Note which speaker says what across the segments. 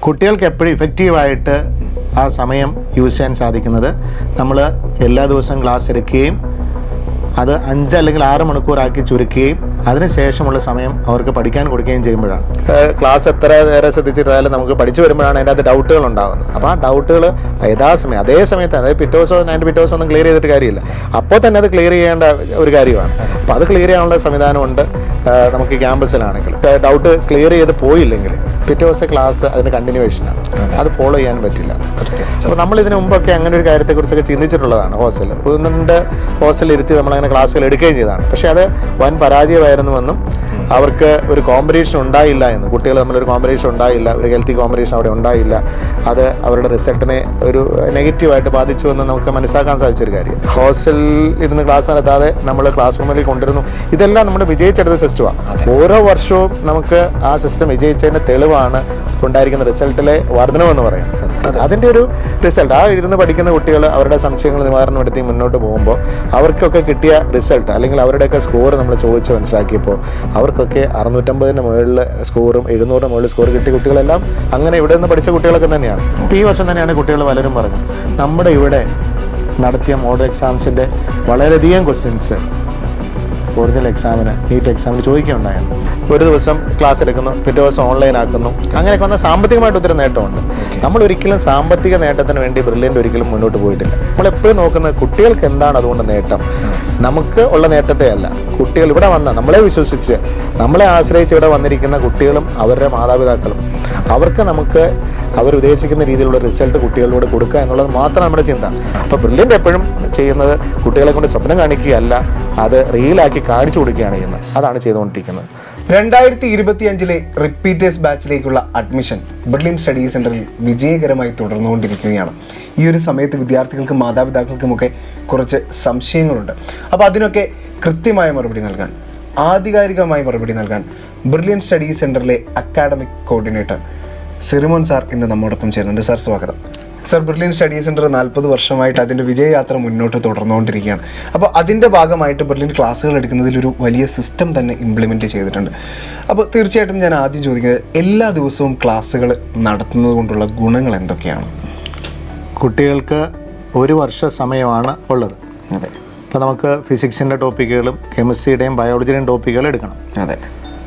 Speaker 1: കുട്ടികൾക്ക് എപ്പോഴും ഇഫക്റ്റീവായിട്ട് ആ സമയം യൂസ് ചെയ്യാൻ സാധിക്കുന്നത് നമ്മൾ എല്ലാ ദിവസവും ക്ലാസ് എടുക്കുകയും അത് അഞ്ച് അല്ലെങ്കിൽ ആറ് മണിക്കൂറാക്കി ചുരുക്കുകയും അതിനുശേഷമുള്ള സമയം അവർക്ക് പഠിക്കാൻ കൊടുക്കുകയും ചെയ്യുമ്പോഴാണ് ക്ലാസ് എത്ര നേരം ശ്രദ്ധിച്ചിരുന്നാലും നമുക്ക് പഠിച്ചു വരുമ്പോഴാണ് അതിൻ്റെ അകത്ത് ഡൗട്ടുകൾ ഉണ്ടാകുന്നത് അപ്പോൾ ആ ഡൗട്ടുകൾ യഥാസമയം അതേ സമയത്ത് അതായത് പിറ്റേ ദിവസം അതിൻ്റെ പിറ്റേ ദിവസം ഒന്നും ക്ലിയർ ചെയ്തിട്ട് കാര്യമില്ല അപ്പോൾ തന്നെ അത് ക്ലിയർ ചെയ്യേണ്ട ഒരു കാര്യമാണ് അപ്പോൾ അത് ക്ലിയർ ചെയ്യാനുള്ള സംവിധാനമുണ്ട് ആ, നമുക്ക് ക്യാമ്പസിലാണെങ്കിൽ ഡൗട്ട് ക്ലിയർ ചെയ്ത് പോയില്ലെങ്കിൽ പിറ്റേ ദിവസത്തെ ക്ലാസ് അതിന് കണ്ടിന്യൂവേഷനാണ് അത് ഫോളോ ചെയ്യാൻ പറ്റില്ല അപ്പോൾ നമ്മൾ ഇതിനു മുമ്പൊക്കെ അങ്ങനെ ഒരു കാര്യത്തെക്കുറിച്ചൊക്കെ ചിന്തിച്ചിട്ടുള്ളതാണ് ഹോസ്റ്റൽ ഒന്ന് രണ്ട് ഹോസ്റ്റലിൽ ഇരുത്തി നമ്മളങ്ങനെ ക്ലാസ്സുകൾ എടുക്കുകയും ചെയ്തതാണ് പക്ഷേ അത് വൻ പരാജയമായിരുന്നുവെന്നും അവർക്ക് ഒരു കോമ്പറ്റീഷൻ ഉണ്ടായില്ല എന്ന് കുട്ടികൾ തമ്മിലൊരു കോമ്പറ്റീഷൻ ഉണ്ടായില്ല ഒരു ഹെൽത്തി കോമ്പറ്റീഷൻ അവിടെ ഉണ്ടായില്ല അത് അവരുടെ റിസൾട്ടിനെ ഒരു നെഗറ്റീവായിട്ട് ബാധിച്ചു എന്ന് നമുക്ക് മനസ്സിലാക്കാൻ സാധിച്ചൊരു കാര്യം ഹോസ്റ്റലിൽ ഇരുന്ന് ക്ലാസ് നടത്താതെ നമ്മൾ ക്ലാസ് റൂമിൽ കൊണ്ടുവരുന്നു ഇതെല്ലാം നമ്മൾ വിജയിച്ചെടുത്ത സിസ്റ്റമാണ് ഓരോ വർഷവും നമുക്ക് ആ സിസ്റ്റം വിജയിച്ചതിൻ്റെ തെളിവാണ് ഉണ്ടായിരിക്കുന്ന റിസൾട്ടിലെ വർധനമെന്ന് പറയുന്നത് അതിൻ്റെ ഒരു റിസൾട്ട് ആ ഇരുന്ന് പഠിക്കുന്ന കുട്ടികൾ അവരുടെ സംശയങ്ങൾ നിവാരണപ്പെടുത്തി മുന്നോട്ട് പോകുമ്പോൾ അവർക്കൊക്കെ കിട്ടിയ റിസൾട്ട് അല്ലെങ്കിൽ അവരുടെയൊക്കെ സ്കോർ നമ്മൾ ചോദിച്ച് മനസ്സിലാക്കിയപ്പോൾ അവർക്കൊക്കെ അറുന്നൂറ്റമ്പതിന് മുകളിൽ സ്കോറും എഴുന്നൂറിന് മുകളിൽ സ്കോർ കിട്ടിയ കുട്ടികളെല്ലാം അങ്ങനെ ഇവിടെ നിന്ന് പഠിച്ച കുട്ടികളൊക്കെ തന്നെയാണ് ഇപ്പോൾ ഈ വർഷം തന്നെയാണ് കുട്ടികൾ പലരും പറഞ്ഞു നമ്മുടെ ഇവിടെ നടത്തിയ മോഡൽ എക്സാംസിൻ്റെ വളരെയധികം ക്വസ്റ്റ്യൻസ് ഒറിജിനൽ എക്സാമിന് നീറ്റ് എക്സാമിന് ചോദിക്കുകയുണ്ടായിരുന്നു ഒരു ദിവസം ക്ലാസ് എടുക്കുന്നു പിറ്റേ ദിവസം ഓൺലൈൻ ആക്കുന്നു അങ്ങനെയൊക്കെ വന്ന സാമ്പത്തികമായിട്ട് ഒത്തിരി നേട്ടമുണ്ട് നമ്മൾ ഒരിക്കലും സാമ്പത്തിക നേട്ടത്തിന് വേണ്ടി ബ്രില്യൻ്റ് ഒരിക്കലും മുന്നോട്ട് പോയിട്ടില്ല നമ്മൾ എപ്പോഴും നോക്കുന്നത് കുട്ടികൾക്ക് എന്താണ് അതുകൊണ്ട് നേട്ടം നമുക്ക് ഉള്ള നേട്ടത്തെ അല്ല കുട്ടികൾ ഇവിടെ വന്ന നമ്മളെ വിശ്വസിച്ച് നമ്മളെ ആശ്രയിച്ച് ഇവിടെ വന്നിരിക്കുന്ന കുട്ടികളും അവരുടെ മാതാപിതാക്കളും അവർക്ക് നമുക്ക് അവർ ഉദ്ദേശിക്കുന്ന രീതിയിലുള്ള റിസൾട്ട് കുട്ടികളിലൂടെ കൊടുക്കുക എന്നുള്ളത് മാത്രം നമ്മുടെ ചിന്ത അപ്പോൾ ബ്രില്യൻ്റ് എപ്പോഴും ചെയ്യുന്നത് കുട്ടികളെ കൊണ്ട് സ്വപ്നം കാണിക്കുകയല്ല അത് റിയലാക്കി കാണിച്ചു കൊടുക്കുകയാണ് ചെയ്യുന്നത് അതാണ് ചെയ്തുകൊണ്ടിരിക്കുന്നത്
Speaker 2: രണ്ടായിരത്തി ഇരുപത്തി അഞ്ചിലെ റിപ്പീറ്റേഴ്സ് ബാച്ചിലേക്കുള്ള അഡ്മിഷൻ ബ്രില്യൻ സ്റ്റഡി സെന്ററിൽ വിജയകരമായി തുടർന്നുകൊണ്ടിരിക്കുകയാണ് ഈ ഒരു സമയത്ത് വിദ്യാർത്ഥികൾക്കും മാതാപിതാക്കൾക്കുമൊക്കെ കുറച്ച് സംശയങ്ങളുണ്ട് അപ്പോൾ അതിനൊക്കെ കൃത്യമായ മറുപടി നൽകാൻ ആധികാരികമായ മറുപടി നൽകാൻ ബ്രില്യൻ സ്റ്റഡി സെന്ററിലെ അക്കാഡമിക് കോർഡിനേറ്റർ സിറിമോൻ സാർ ഇന്ന് നമ്മോടൊപ്പം ചേരുന്നുണ്ട് സാർ സ്വാഗതം സാർ ബ്രില്യൻ സ്റ്റഡി സെന്റർ നാൽപ്പത് വർഷമായിട്ട് അതിൻ്റെ വിജയയാത്ര മുന്നോട്ട് തുടർന്നുകൊണ്ടിരിക്കുകയാണ് അപ്പോൾ അതിൻ്റെ ഭാഗമായിട്ട് ബ്രില്യൻ ക്ലാസ്സുകൾ എടുക്കുന്നതിൽ ഒരു വലിയ സിസ്റ്റം തന്നെ ഇംപ്ലിമെൻറ്റ് ചെയ്തിട്ടുണ്ട് അപ്പോൾ തീർച്ചയായിട്ടും ഞാൻ ആദ്യം ചോദിക്കുന്നത് എല്ലാ ദിവസവും ക്ലാസ്സുകൾ നടത്തുന്നത് കൊണ്ടുള്ള ഗുണങ്ങൾ എന്തൊക്കെയാണ്
Speaker 1: കുട്ടികൾക്ക് ഒരു വർഷ സമയമാണ് ഉള്ളത്
Speaker 2: അതെ
Speaker 1: അപ്പോൾ നമുക്ക് ഫിസിക്സിൻ്റെ ടോപ്പിക്കുകളും കെമിസ്ട്രിയുടെയും ബയോളജിയുടെയും ടോപ്പിക്കുകൾ എടുക്കണം
Speaker 2: അതെ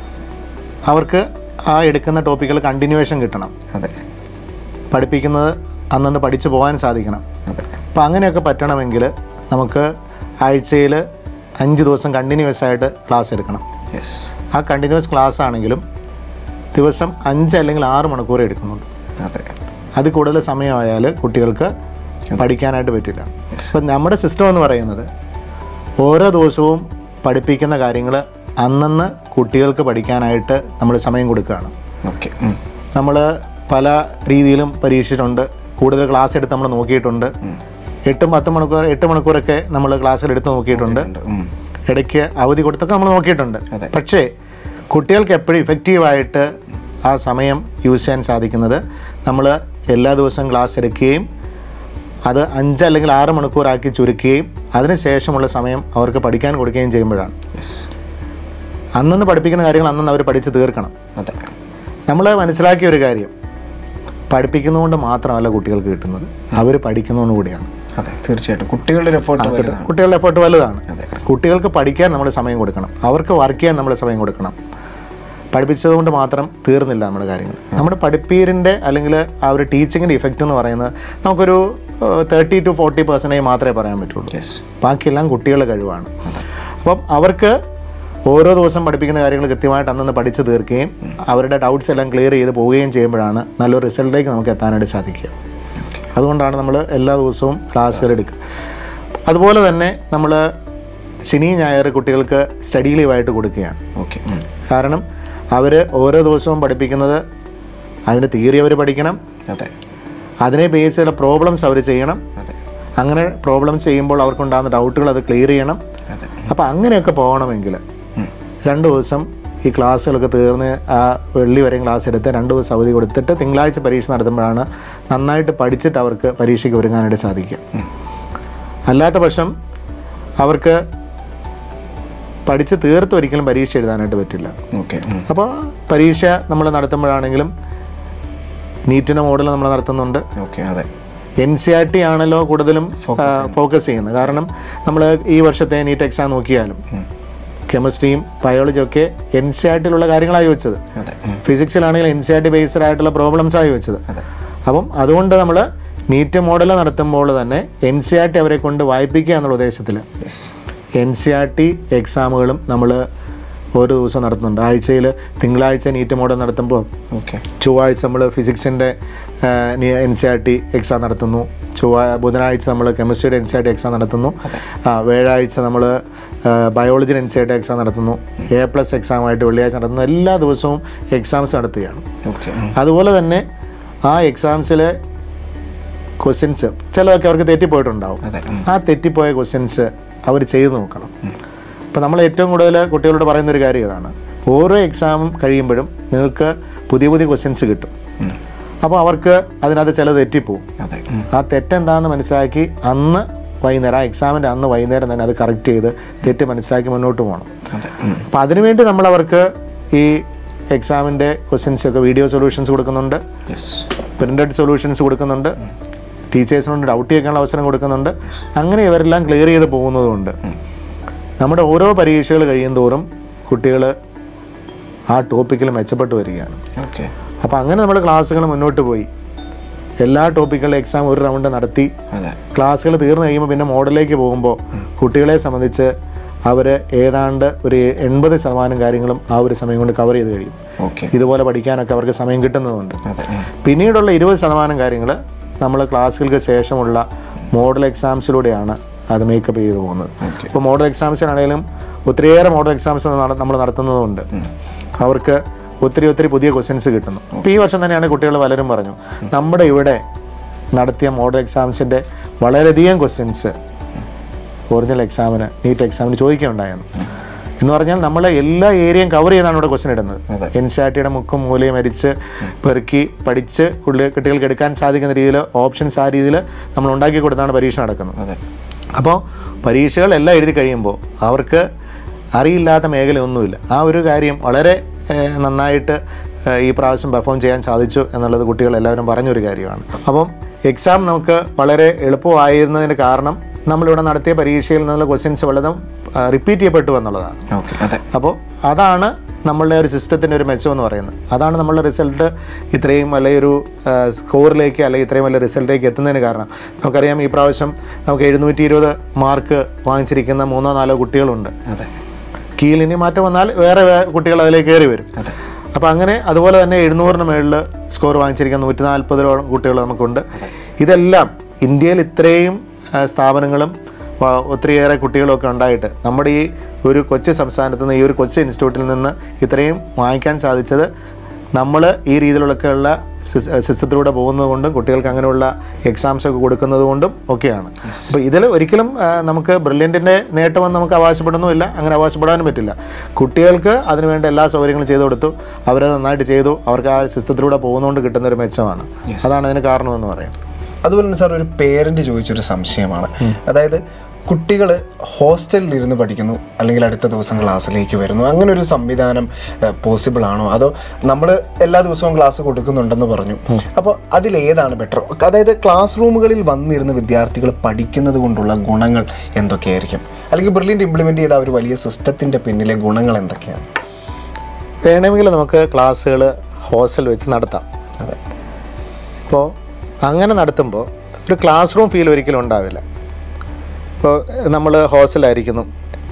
Speaker 1: അവർക്ക് ആ എടുക്കുന്ന ടോപ്പിക്കുകൾ കണ്ടിന്യൂവേഷൻ കിട്ടണം
Speaker 2: അതെ
Speaker 1: പഠിപ്പിക്കുന്നത് അന്നന്ന് പഠിച്ചു പോകാൻ സാധിക്കണം
Speaker 2: അതെ
Speaker 1: അപ്പോൾ അങ്ങനെയൊക്കെ പറ്റണമെങ്കിൽ നമുക്ക് ആഴ്ചയിൽ അഞ്ച് ദിവസം കണ്ടിന്യൂസ് ആയിട്ട് ക്ലാസ് എടുക്കണം
Speaker 2: യെസ്
Speaker 1: ആ കണ്ടിന്യൂസ് ക്ലാസ് ആണെങ്കിലും ദിവസം അഞ്ച് അല്ലെങ്കിൽ ആറ് മണിക്കൂർ എടുക്കുന്നുണ്ട്
Speaker 2: അതെ
Speaker 1: അത് കൂടുതൽ സമയമായാൽ കുട്ടികൾക്ക് പഠിക്കാനായിട്ട് പറ്റില്ല അപ്പം നമ്മുടെ സിസ്റ്റം എന്ന് പറയുന്നത് ഓരോ ദിവസവും പഠിപ്പിക്കുന്ന കാര്യങ്ങൾ അന്നന്ന് കുട്ടികൾക്ക് പഠിക്കാനായിട്ട് നമ്മൾ സമയം കൊടുക്കുകയാണ്
Speaker 2: ഓക്കെ
Speaker 1: നമ്മൾ പല രീതിയിലും പരീക്ഷിച്ചിട്ടുണ്ട് കൂടുതൽ ക്ലാസ് എടുത്ത് നമ്മൾ നോക്കിയിട്ടുണ്ട് എട്ടും പത്ത് മണിക്കൂർ എട്ട് മണിക്കൂറൊക്കെ നമ്മൾ ക്ലാസ്സിൽ എടുത്ത് നോക്കിയിട്ടുണ്ട് ഇടയ്ക്ക് അവധി കൊടുത്തൊക്കെ നമ്മൾ നോക്കിയിട്ടുണ്ട്
Speaker 2: അതെ.
Speaker 1: പക്ഷേ കുട്ടികൾക്ക് എപ്പോഴും ഇഫക്റ്റീവായിട്ട് ആ സമയം യൂസ് ചെയ്യാൻ സാധിക്കുന്നത് നമ്മൾ എല്ലാ ദിവസവും ക്ലാസ് എടുക്കുകയും അത് അഞ്ച് അല്ലെങ്കിൽ ആറ് മണിക്കൂറാക്കി ചുരുക്കുകയും അതിനുശേഷമുള്ള സമയം അവർക്ക് പഠിക്കാൻ കൊടുക്കുകയും ചെയ്യുമ്പോഴാണ് അന്നന്ന് പഠിപ്പിക്കുന്ന കാര്യങ്ങൾ അന്നന്ന് അവർ പഠിച്ച് തീർക്കണം
Speaker 2: അതെ
Speaker 1: നമ്മൾ മനസ്സിലാക്കിയ ഒരു കാര്യം പഠിപ്പിക്കുന്നതുകൊണ്ട് മാത്രമല്ല കുട്ടികൾക്ക് കിട്ടുന്നത് അവർ പഠിക്കുന്നതുകൊണ്ട് കൂടിയാണ്
Speaker 2: അതെ തീർച്ചയായിട്ടും കുട്ടികളുടെ ഒരു എഫേർട്ട് വലുതാണ്
Speaker 1: കുട്ടികളുടെ എഫേർട്ട് വലുതാണ്
Speaker 2: അതെ.
Speaker 1: കുട്ടികൾക്ക് പഠിക്കാൻ നമ്മൾ സമയം കൊടുക്കണം അവർക്ക് വർക്ക് ചെയ്യാൻ നമ്മൾ സമയം കൊടുക്കണം പഠിപ്പിച്ചത് കൊണ്ട് മാത്രം തീർന്നില്ല നമ്മുടെ കാര്യങ്ങൾ നമ്മുടെ പഠിപ്പീരിൻ്റെ അല്ലെങ്കിൽ ആ ഒരു ടീച്ചിങ്ങിൻ്റെ ഇഫക്റ്റ് എന്ന് പറയുന്നത് നമുക്കൊരു തേർട്ടി ടു ഫോർട്ടി പെർസെൻറ്റേജ് മാത്രമേ പറയാൻ പറ്റുള്ളൂ
Speaker 2: യെസ്
Speaker 1: ബാക്കിയെല്ലാം കുട്ടികളുടെ കഴിവാണ് അപ്പം അവർക്ക് ഓരോ ദിവസം പഠിപ്പിക്കുന്ന കാര്യങ്ങൾ കൃത്യമായിട്ട് അന്നന്ന് പഠിച്ചു തീർക്കുകയും അവരുടെ ഡൗട്ട്സ് എല്ലാം ക്ലിയർ ചെയ്ത് പോവുകയും ചെയ്യുമ്പോഴാണ് നല്ലൊരു റിസൾട്ടിലേക്ക് നമുക്ക് എത്താനായിട്ട് സാധിക്കുക അതുകൊണ്ടാണ് നമ്മൾ എല്ലാ ദിവസവും ക്ലാസ്സുകൾ എടുക്കുക അതുപോലെ തന്നെ നമ്മൾ ശനി ഞായർ കുട്ടികൾക്ക് സ്റ്റഡി ലീവായിട്ട് കൊടുക്കുകയാണ്
Speaker 2: ഓക്കെ
Speaker 1: കാരണം അവർ ഓരോ ദിവസവും പഠിപ്പിക്കുന്നത് അതിൻ്റെ തിയറി അവർ പഠിക്കണം
Speaker 2: അതെ
Speaker 1: അതിനെ ബേസ് ചെയ്ത പ്രോബ്ലംസ് അവർ ചെയ്യണം
Speaker 2: അതെ
Speaker 1: അങ്ങനെ പ്രോബ്ലംസ് ചെയ്യുമ്പോൾ അവർക്കുണ്ടാകുന്ന ഡൗട്ടുകൾ അത് ക്ലിയർ ചെയ്യണം
Speaker 2: അതെ
Speaker 1: അപ്പോൾ അങ്ങനെയൊക്കെ പോകണമെങ്കിൽ രണ്ട് ദിവസം ഈ ക്ലാസ്സുകളൊക്കെ തീർന്ന് ആ വെള്ളി വരെയും ക്ലാസ് എടുത്ത് രണ്ട് ദിവസം അവധി കൊടുത്തിട്ട് തിങ്കളാഴ്ച പരീക്ഷ നടത്തുമ്പോഴാണ് നന്നായിട്ട് പഠിച്ചിട്ട് അവർക്ക് പരീക്ഷയ്ക്ക് ഒരുങ്ങാനായിട്ട് സാധിക്കുക അല്ലാത്ത പക്ഷം അവർക്ക് പഠിച്ച് തീർത്ത് ഒരിക്കലും പരീക്ഷ എഴുതാനായിട്ട് പറ്റില്ല
Speaker 2: ഓക്കെ
Speaker 1: അപ്പോൾ പരീക്ഷ നമ്മൾ നടത്തുമ്പോഴാണെങ്കിലും നീറ്റിൻ്റെ മോഡൽ നമ്മൾ നടത്തുന്നുണ്ട്
Speaker 2: ഓക്കെ അതെ
Speaker 1: എൻ സി ആർ ടി ആണല്ലോ കൂടുതലും ഫോക്കസ് ചെയ്യുന്നത് കാരണം നമ്മൾ ഈ വർഷത്തെ നീറ്റ് എക്സാം നോക്കിയാലും കെമിസ്ട്രിയും ബയോളജിയും ഒക്കെ എൻ സി ആർ ടിയിലുള്ള കാര്യങ്ങളായി വെച്ചത്
Speaker 2: അതെ ഉം.
Speaker 1: ഫിസിക്സിലാണെങ്കിൽ N C R T based ആയിട്ടുള്ള പ്രോബ്ലംസ് ആയി വെച്ചത്
Speaker 2: അതെ
Speaker 1: അപ്പം അതുകൊണ്ട് നമ്മൾ നീറ്റ് മോഡൽ നടത്തുമ്പോൾ തന്നെ എൻ സി ആർ ടി അവരെ കൊണ്ട് വായിപ്പിക്കുക എന്നുള്ള ഉദ്ദേശത്തിൽ
Speaker 2: yes
Speaker 1: N C R T എക്സാമുകളും നമ്മൾ ഓരോ ദിവസം നടത്തുന്നുണ്ട് ആഴ്ചയിൽ തിങ്കളാഴ്ച നീറ്റ് മോഡൽ നടത്തുമ്പോൾ
Speaker 2: ഓക്കെ
Speaker 1: ചൊവ്വാഴ്ച നമ്മൾ ഫിസിക്സിൻ്റെ N C R T exam നടത്തുന്നു ചൊവ്വ ബുധനാഴ്ച നമ്മൾ കെമിസ്ട്രിയുടെ N C R T exam നടത്തുന്നു ആ വ്യാഴാഴ്ച നമ്മൾ ബയോളജിയുടെ N C R T exam നടത്തുന്നു എ പ്ലസ് എക്സാമായിട്ട് വെള്ളിയാഴ്ച നടത്തുന്നു എല്ലാ ദിവസവും എക്സാംസ് നടത്തുകയാണ്
Speaker 2: ഓക്കെ
Speaker 1: അതുപോലെ തന്നെ ആ എക്സാംസിലെ ക്വസ്റ്റ്യൻസ് ചിലതൊക്കെ അവർക്ക് തെറ്റിപ്പോയിട്ടുണ്ടാവും
Speaker 2: അതെ ഉം.
Speaker 1: ആ തെറ്റിപ്പോയ ക്വസ്റ്റ്യൻസ് അവർ ചെയ്തു നോക്കണം ഇപ്പം നമ്മൾ ഏറ്റവും കൂടുതൽ കുട്ടികളോട് പറയുന്ന ഒരു കാര്യം ഇതാണ് ഓരോ എക്സാമും കഴിയുമ്പോഴും നിങ്ങൾക്ക് പുതിയ പുതിയ ക്വസ്റ്റ്യൻസ് കിട്ടും
Speaker 2: ഉം.
Speaker 1: അപ്പോൾ അവർക്ക് അതിനകത്ത് ചില തെറ്റിപ്പോവും
Speaker 2: അതെ ഉം.
Speaker 1: ആ തെറ്റെന്താണെന്ന് മനസ്സിലാക്കി അന്ന് വൈകുന്നേരം ആ എക്സാമിൻ്റെ അന്ന് വൈകുന്നേരം തന്നെ അത് കറക്റ്റ് ചെയ്ത് തെറ്റ് മനസ്സിലാക്കി മുന്നോട്ട് പോകണം
Speaker 2: അതെ ഉം.
Speaker 1: അപ്പോൾ അതിനുവേണ്ടി നമ്മൾ അവർക്ക് ഈ എക്സാമിൻ്റെ ക്വസ്റ്റ്യൻസ് ഒക്കെ വീഡിയോ സൊല്യൂഷൻസ് കൊടുക്കുന്നുണ്ട്
Speaker 2: യെസ്
Speaker 1: പ്രിൻറ്റഡ് സൊല്യൂഷൻസ് കൊടുക്കുന്നുണ്ട് ടീച്ചേഴ്സിനോട് ഡൗട്ട് ചെയ്യാനുള്ള അവസരം കൊടുക്കുന്നുണ്ട് അങ്ങനെ ഇവരെല്ലാം ക്ലിയർ ചെയ്ത് പോകുന്നതുകൊണ്ട് നമ്മുടെ ഓരോ പരീക്ഷകൾ കഴിയും തോറും കുട്ടികൾ ആ ടോപ്പിക്കിൽ മെച്ചപ്പെട്ട് വരികയാണ്
Speaker 2: ഓക്കെ
Speaker 1: അപ്പോൾ അങ്ങനെ നമ്മൾ ക്ലാസ്സുകൾ മുന്നോട്ട് പോയി എല്ലാ ടോപ്പിക്കുകളുടെ എക്സാം ഒരു റൗണ്ട് നടത്തി
Speaker 2: അതെ
Speaker 1: ക്ലാസ്സുകൾ തീർന്നു കഴിയുമ്പോൾ പിന്നെ മോഡലിലേക്ക് പോകുമ്പോൾ കുട്ടികളെ സംബന്ധിച്ച് അവർ ഏതാണ്ട് ഒരു എൺപത് ശതമാനം കാര്യങ്ങളും ആ ഒരു സമയം കൊണ്ട് കവർ ചെയ്ത് കഴിയും
Speaker 2: ഓക്കെ
Speaker 1: ഇതുപോലെ പഠിക്കാനൊക്കെ അവർക്ക് സമയം കിട്ടുന്നതുകൊണ്ട്
Speaker 2: അതെ ഉം.
Speaker 1: പിന്നീടുള്ള ഇരുപത് ശതമാനം കാര്യങ്ങൾ നമ്മൾ ക്ലാസ്സുകൾക്ക് ശേഷമുള്ള മോഡൽ എക്സാംസിലൂടെയാണ് അത് മേക്കപ്പ് ചെയ്തു പോകുന്നത്
Speaker 2: ഓക്കെ
Speaker 1: ഇപ്പോൾ മോഡൽ എക്സാംസിനാണെങ്കിലും ഒത്തിരിയേറെ മോഡൽ എക്സാംസ് നമ്മൾ നടത്തുന്നതുകൊണ്ട് അവർക്ക് ഒത്തിരി ഒത്തിരി പുതിയ ക്വസ്റ്റ്യൻസ് കിട്ടുന്നു ഇപ്പോൾ ഈ വർഷം തന്നെയാണ് കുട്ടികൾ പലരും പറഞ്ഞു നമ്മുടെ ഇവിടെ നടത്തിയ മോഡൽ എക്സാംസിൻ്റെ വളരെയധികം ക്വസ്റ്റ്യൻസ് ഒറിജിനൽ എക്സാമിന് നീറ്റ് എക്സാമിന് ചോദിക്കുകയുണ്ടായിരുന്നു എന്ന് പറഞ്ഞാൽ നമ്മൾ എല്ലാ ഏരിയയും കവർ ചെയ്താണ് ഇവിടെ ക്വസ്റ്റ്യൻ ഇടുന്നത്
Speaker 2: അതെ.
Speaker 1: എൻ സി ആർ ടിയുടെ മുക്കും മൂലയും അരിച്ച് പെറുക്കി പഠിച്ച് കുട്ടി- കുട്ടികൾക്ക് എടുക്കാൻ സാധിക്കുന്ന രീതിയിൽ ഓപ്ഷൻസ് ആ രീതിയിൽ നമ്മൾ ഉണ്ടാക്കി കൊടുത്താണ് പരീക്ഷ നടക്കുന്നത്
Speaker 2: അതെ
Speaker 1: അപ്പോൾ പരീക്ഷകളെല്ലാം എഴുതി കഴിയുമ്പോൾ അവർക്ക് അറിയില്ലാത്ത മേഖലയൊന്നുമില്ല ആ ഒരു കാര്യം വളരെ ഏഹ്, നന്നായിട്ട് ഏഹ്, ഈ പ്രാവശ്യം പെർഫോം ചെയ്യാൻ സാധിച്ചു എന്നുള്ളത് കുട്ടികൾ എല്ലാവരും പറഞ്ഞൊരു കാര്യമാണ് അപ്പം എക്സാം നമുക്ക് വളരെ എളുപ്പമായിരുന്നതിന് കാരണം നമ്മളിവിടെ നടത്തിയ പരീക്ഷയിൽ നിന്നുള്ള ക്വസ്റ്റ്യൻസ് വളരെ റിപ്പീറ്റ് ചെയ്യപ്പെട്ടു എന്നുള്ളതാണ്
Speaker 2: ഓക്കെ അതെ
Speaker 1: അപ്പോൾ അതാണ് നമ്മളുടെ ഒരു സിസ്റ്റത്തിൻ്റെ ഒരു മെച്ചം എന്ന് പറയുന്നത് അതാണ് നമ്മളുടെ റിസൾട്ട് ഇത്രയും വലിയ ഒരു സ്കോറിലേക്ക് അല്ലെങ്കിൽ ഇത്രയും വലിയ റിസൾട്ടിലേക്ക് എത്തുന്നതിന് കാരണം നമുക്കറിയാം ഈ പ്രാവശ്യം നമുക്ക് എഴുന്നൂറ്റി ഇരുപത് മാർക്ക് വാങ്ങിച്ചിരിക്കുന്ന മൂന്നോ നാലോ കുട്ടികളുണ്ട്
Speaker 2: അതെ
Speaker 1: കീഴിൽ മാറ്റം വന്നാൽ വേറെ വേ- കുട്ടികൾ അതിലേക്ക് കയറി വരും
Speaker 2: അതെ
Speaker 1: അപ്പോൾ അങ്ങനെ അതുപോലെ തന്നെ എഴുന്നൂറിന് മുകളിൽ സ്കോർ വാങ്ങിച്ചിരിക്കുന്ന നൂറ്റി നാൽപ്പതിലോളം കുട്ടികൾ നമുക്കുണ്ട് ഇതെല്ലാം ഇന്ത്യയിൽ ഇത്രയും ആ, സ്ഥാപനങ്ങളും വ- ഒത്തിരിയേറെ കുട്ടികളൊക്കെ ഉണ്ടായിട്ട് നമ്മുടെ ഈ ഒരു കൊച്ചു സംസ്ഥാനത്ത് നിന്ന് ഈ ഒരു കൊച്ചു ഇൻസ്റ്റിറ്റ്യൂട്ടിൽ നിന്ന് ഇത്രയും വാങ്ങിക്കാൻ സാധിച്ചത് നമ്മൾ ഈ രീതിയിലൊക്കെയുള്ള സിസ്റ്റത്തിലൂടെ പോകുന്നത് കൊണ്ടും കുട്ടികൾക്ക് അങ്ങനെയുള്ള എക്സാംസ് ഒക്കെ കൊടുക്കുന്നത് കൊണ്ടും ഒക്കെയാണ് അപ്പോൾ ഇതിൽ ഒരിക്കലും ആ, നമുക്ക് ബ്രില്യൻറ്റിൻ്റെ നേട്ടമെന്ന് നമുക്ക് അവകാശപ്പെടുന്നുമില്ല അങ്ങനെ അവകാശപ്പെടാനും പറ്റില്ല കുട്ടികൾക്ക് അതിനുവേണ്ട എല്ലാ സൗകര്യങ്ങളും ചെയ്തു കൊടുത്തു അവരത് നന്നായിട്ട് ചെയ്തു അവർക്ക് ആ സിസ്റ്റത്തിലൂടെ പോകുന്നതുകൊണ്ട് കിട്ടുന്ന ഒരു മെച്ചമാണ് അതാണ് അതിന് കാരണമെന്ന് പറയാം
Speaker 2: അതുപോലെ തന്നെ സാർ ഒരു പേരന്റ് ചോദിച്ചൊരു സംശയമാണ് അതായത് കുട്ടികൾ ഹോസ്റ്റലിൽ ഇരുന്ന് പഠിക്കുന്നു അല്ലെങ്കിൽ അടുത്ത ദിവസം ക്ലാസ്സിലേക്ക് വരുന്നു അങ്ങനെ ഒരു സംവിധാനം പോസിബിൾ ആണോ അതോ നമ്മൾ എല്ലാ ദിവസവും ക്ലാസ് കൊടുക്കുന്നുണ്ടെന്ന് പറഞ്ഞു അപ്പോൾ അതിലേതാണ് ബെറ്റർ അതായത് ക്ലാസ് റൂമുകളിൽ വന്നിരുന്ന് വിദ്യാർത്ഥികൾ പഠിക്കുന്നത് കൊണ്ടുള്ള ഗുണങ്ങൾ എന്തൊക്കെയായിരിക്കും അല്ലെങ്കിൽ ബ്രില്യൻ്റ് ഇംപ്ലിമെൻ്റ് ചെയ്ത ആ ഒരു വലിയ സിസ്റ്റത്തിൻ്റെ പിന്നിലെ ഗുണങ്ങൾ എന്തൊക്കെയാണ്
Speaker 1: വേണമെങ്കിൽ നമുക്ക് ക്ലാസ്സുകൾ ഹോസ്റ്റൽ വെച്ച് നടത്താം
Speaker 2: അതെ
Speaker 1: അപ്പോൾ അങ്ങനെ നടത്തുമ്പോൾ ഒരു ക്ലാസ് റൂം ഫീൽ ഒരിക്കലും ഉണ്ടാവില്ല ഇപ്പോൾ നമ്മൾ ഹോസ്റ്റലായിരിക്കുന്നു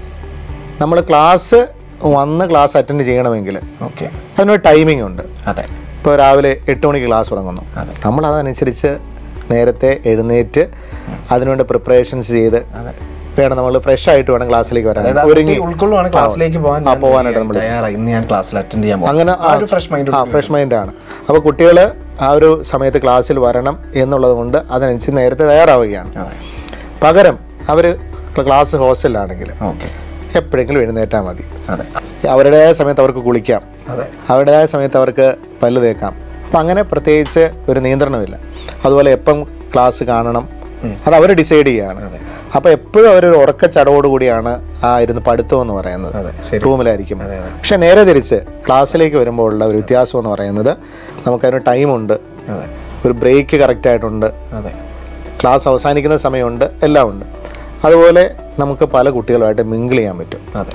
Speaker 1: നമ്മൾ ക്ലാസ് വന്ന് ക്ലാസ് അറ്റൻഡ് ചെയ്യണമെങ്കിൽ
Speaker 2: ഓക്കെ
Speaker 1: അതിനൊരു ടൈമിംഗ് ഉണ്ട്
Speaker 2: അതെ
Speaker 1: ഇപ്പോൾ രാവിലെ എട്ട് മണിക്ക് ക്ലാസ് തുടങ്ങുന്നു
Speaker 2: അതെ.
Speaker 1: നമ്മൾ അതനുസരിച്ച് നേരത്തെ എഴുന്നേറ്റ് അതിനുവേണ്ട പ്രിപ്പറേഷൻസ് ചെയ്ത്
Speaker 2: അതെ
Speaker 1: വേണം നമ്മൾ ഫ്രഷ് ആയിട്ട് വേണം ക്ലാസ്സിലേക്ക് വരാൻ
Speaker 2: അതായത് ആ
Speaker 1: ഒരുങ്ങി
Speaker 2: കുട്ടി ഉൾക്കൊള്ളുവാണ് ക്ലാസ്സിലേക്ക് പോകാൻ
Speaker 1: ആ,
Speaker 2: ഞാൻ
Speaker 1: പോകാനായിട്ട് നമ്മൾ
Speaker 2: തയ്യാറായി ഇന്ന് ഞാൻ ക്ലാസ്സിൽ അറ്റൻഡ് ചെയ്യാൻ പോകും
Speaker 1: അങ്ങനെ
Speaker 2: ആ ഒരു ഫ്രഷ് മൈൻഡ്
Speaker 1: ആ ഫ്രഷ് മൈൻഡാണ് അപ്പോൾ കുട്ടികൾ ആ ഒരു സമയത്ത് ക്ലാസ്സിൽ വരണം എന്നുള്ളത് കൊണ്ട് അതനുസരിച്ച് നേരത്തെ തയ്യാറാവുകയാണ്
Speaker 2: അതെ
Speaker 1: പകരം അവർ ക്ലാസ് ഹോസ്റ്റലിലാണെങ്കിൽ
Speaker 2: ഓക്കെ
Speaker 1: എപ്പോഴെങ്കിലും എഴുന്നേറ്റാൽ മതി
Speaker 2: അതെ
Speaker 1: അവരുടേതായ സമയത്ത് അവർക്ക് കുളിക്കാം
Speaker 2: അതെ
Speaker 1: അവരുടേതായ സമയത്ത് അവർക്ക് പല്ല് തേക്കാം അപ്പം അങ്ങനെ പ്രത്യേകിച്ച് ഒരു നിയന്ത്രണമില്ല അതുപോലെ എപ്പം ക്ലാസ് കാണണം അത് അവർ ഡിസൈഡ് ചെയ്യുകയാണ്
Speaker 2: അതെ
Speaker 1: അപ്പോൾ എപ്പോഴും അവരൊരു ഉറക്കച്ചടവോട് കൂടിയാണ് ആ ഇരുന്ന് പഠിത്തം എന്ന് പറയുന്നത്
Speaker 2: അതെ ശരി
Speaker 1: റൂമിലായിരിക്കും
Speaker 2: അതെ അതെ
Speaker 1: പക്ഷെ നേരെ തിരിച്ച് ക്ലാസ്സിലേക്ക് വരുമ്പോൾ ഉള്ള ഒരു വ്യത്യാസം എന്ന് പറയുന്നത് നമുക്കതിന് ടൈമുണ്ട്
Speaker 2: അതെ
Speaker 1: ഒരു ബ്രേക്ക് കറക്റ്റായിട്ടുണ്ട്
Speaker 2: അതെ
Speaker 1: ക്ലാസ് അവസാനിക്കുന്ന സമയമുണ്ട് എല്ലാം ഉണ്ട് അതുപോലെ നമുക്ക് പല കുട്ടികളുമായിട്ട് മിങ്കിൾ ചെയ്യാൻ പറ്റും
Speaker 2: അതെ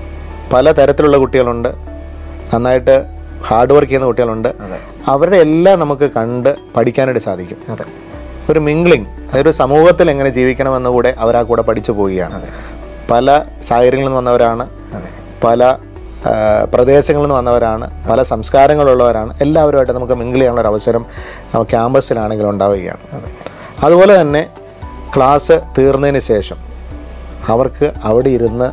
Speaker 1: പല തരത്തിലുള്ള കുട്ടികളുണ്ട് നന്നായിട്ട് ഹാർഡ് വർക്ക് ചെയ്യുന്ന കുട്ടികളുണ്ട്
Speaker 2: അതെ
Speaker 1: അവരുടെ എല്ലാം നമുക്ക് കണ്ട് പഠിക്കാനായിട്ട് സാധിക്കും
Speaker 2: അതെ
Speaker 1: ഒരു മിംഗ്ലിംഗ് അതൊരു സമൂഹത്തിൽ എങ്ങനെ ജീവിക്കണമെന്ന് കൂടെ അവർ ആ കൂടെ പഠിച്ചു പോവുകയാണ്
Speaker 2: അതെ
Speaker 1: പല സാഹചര്യങ്ങളിൽ നിന്ന് വന്നവരാണ്
Speaker 2: അതെ
Speaker 1: പല ആ, പ്രദേശങ്ങളിൽ നിന്ന് വന്നവരാണ് പല സംസ്കാരങ്ങളുള്ളവരാണ് എല്ലാവരുമായിട്ട് നമുക്ക് മിങ്കിൾ ചെയ്യാനുള്ള ഒരു അവസരം ആ, ക്യാമ്പസിലാണെങ്കിലും ഉണ്ടാവുകയാണ് അതുപോലെ തന്നെ ക്ലാസ് തീർന്നതിന് ശേഷം അവർക്ക് അവിടെ ഇരുന്ന്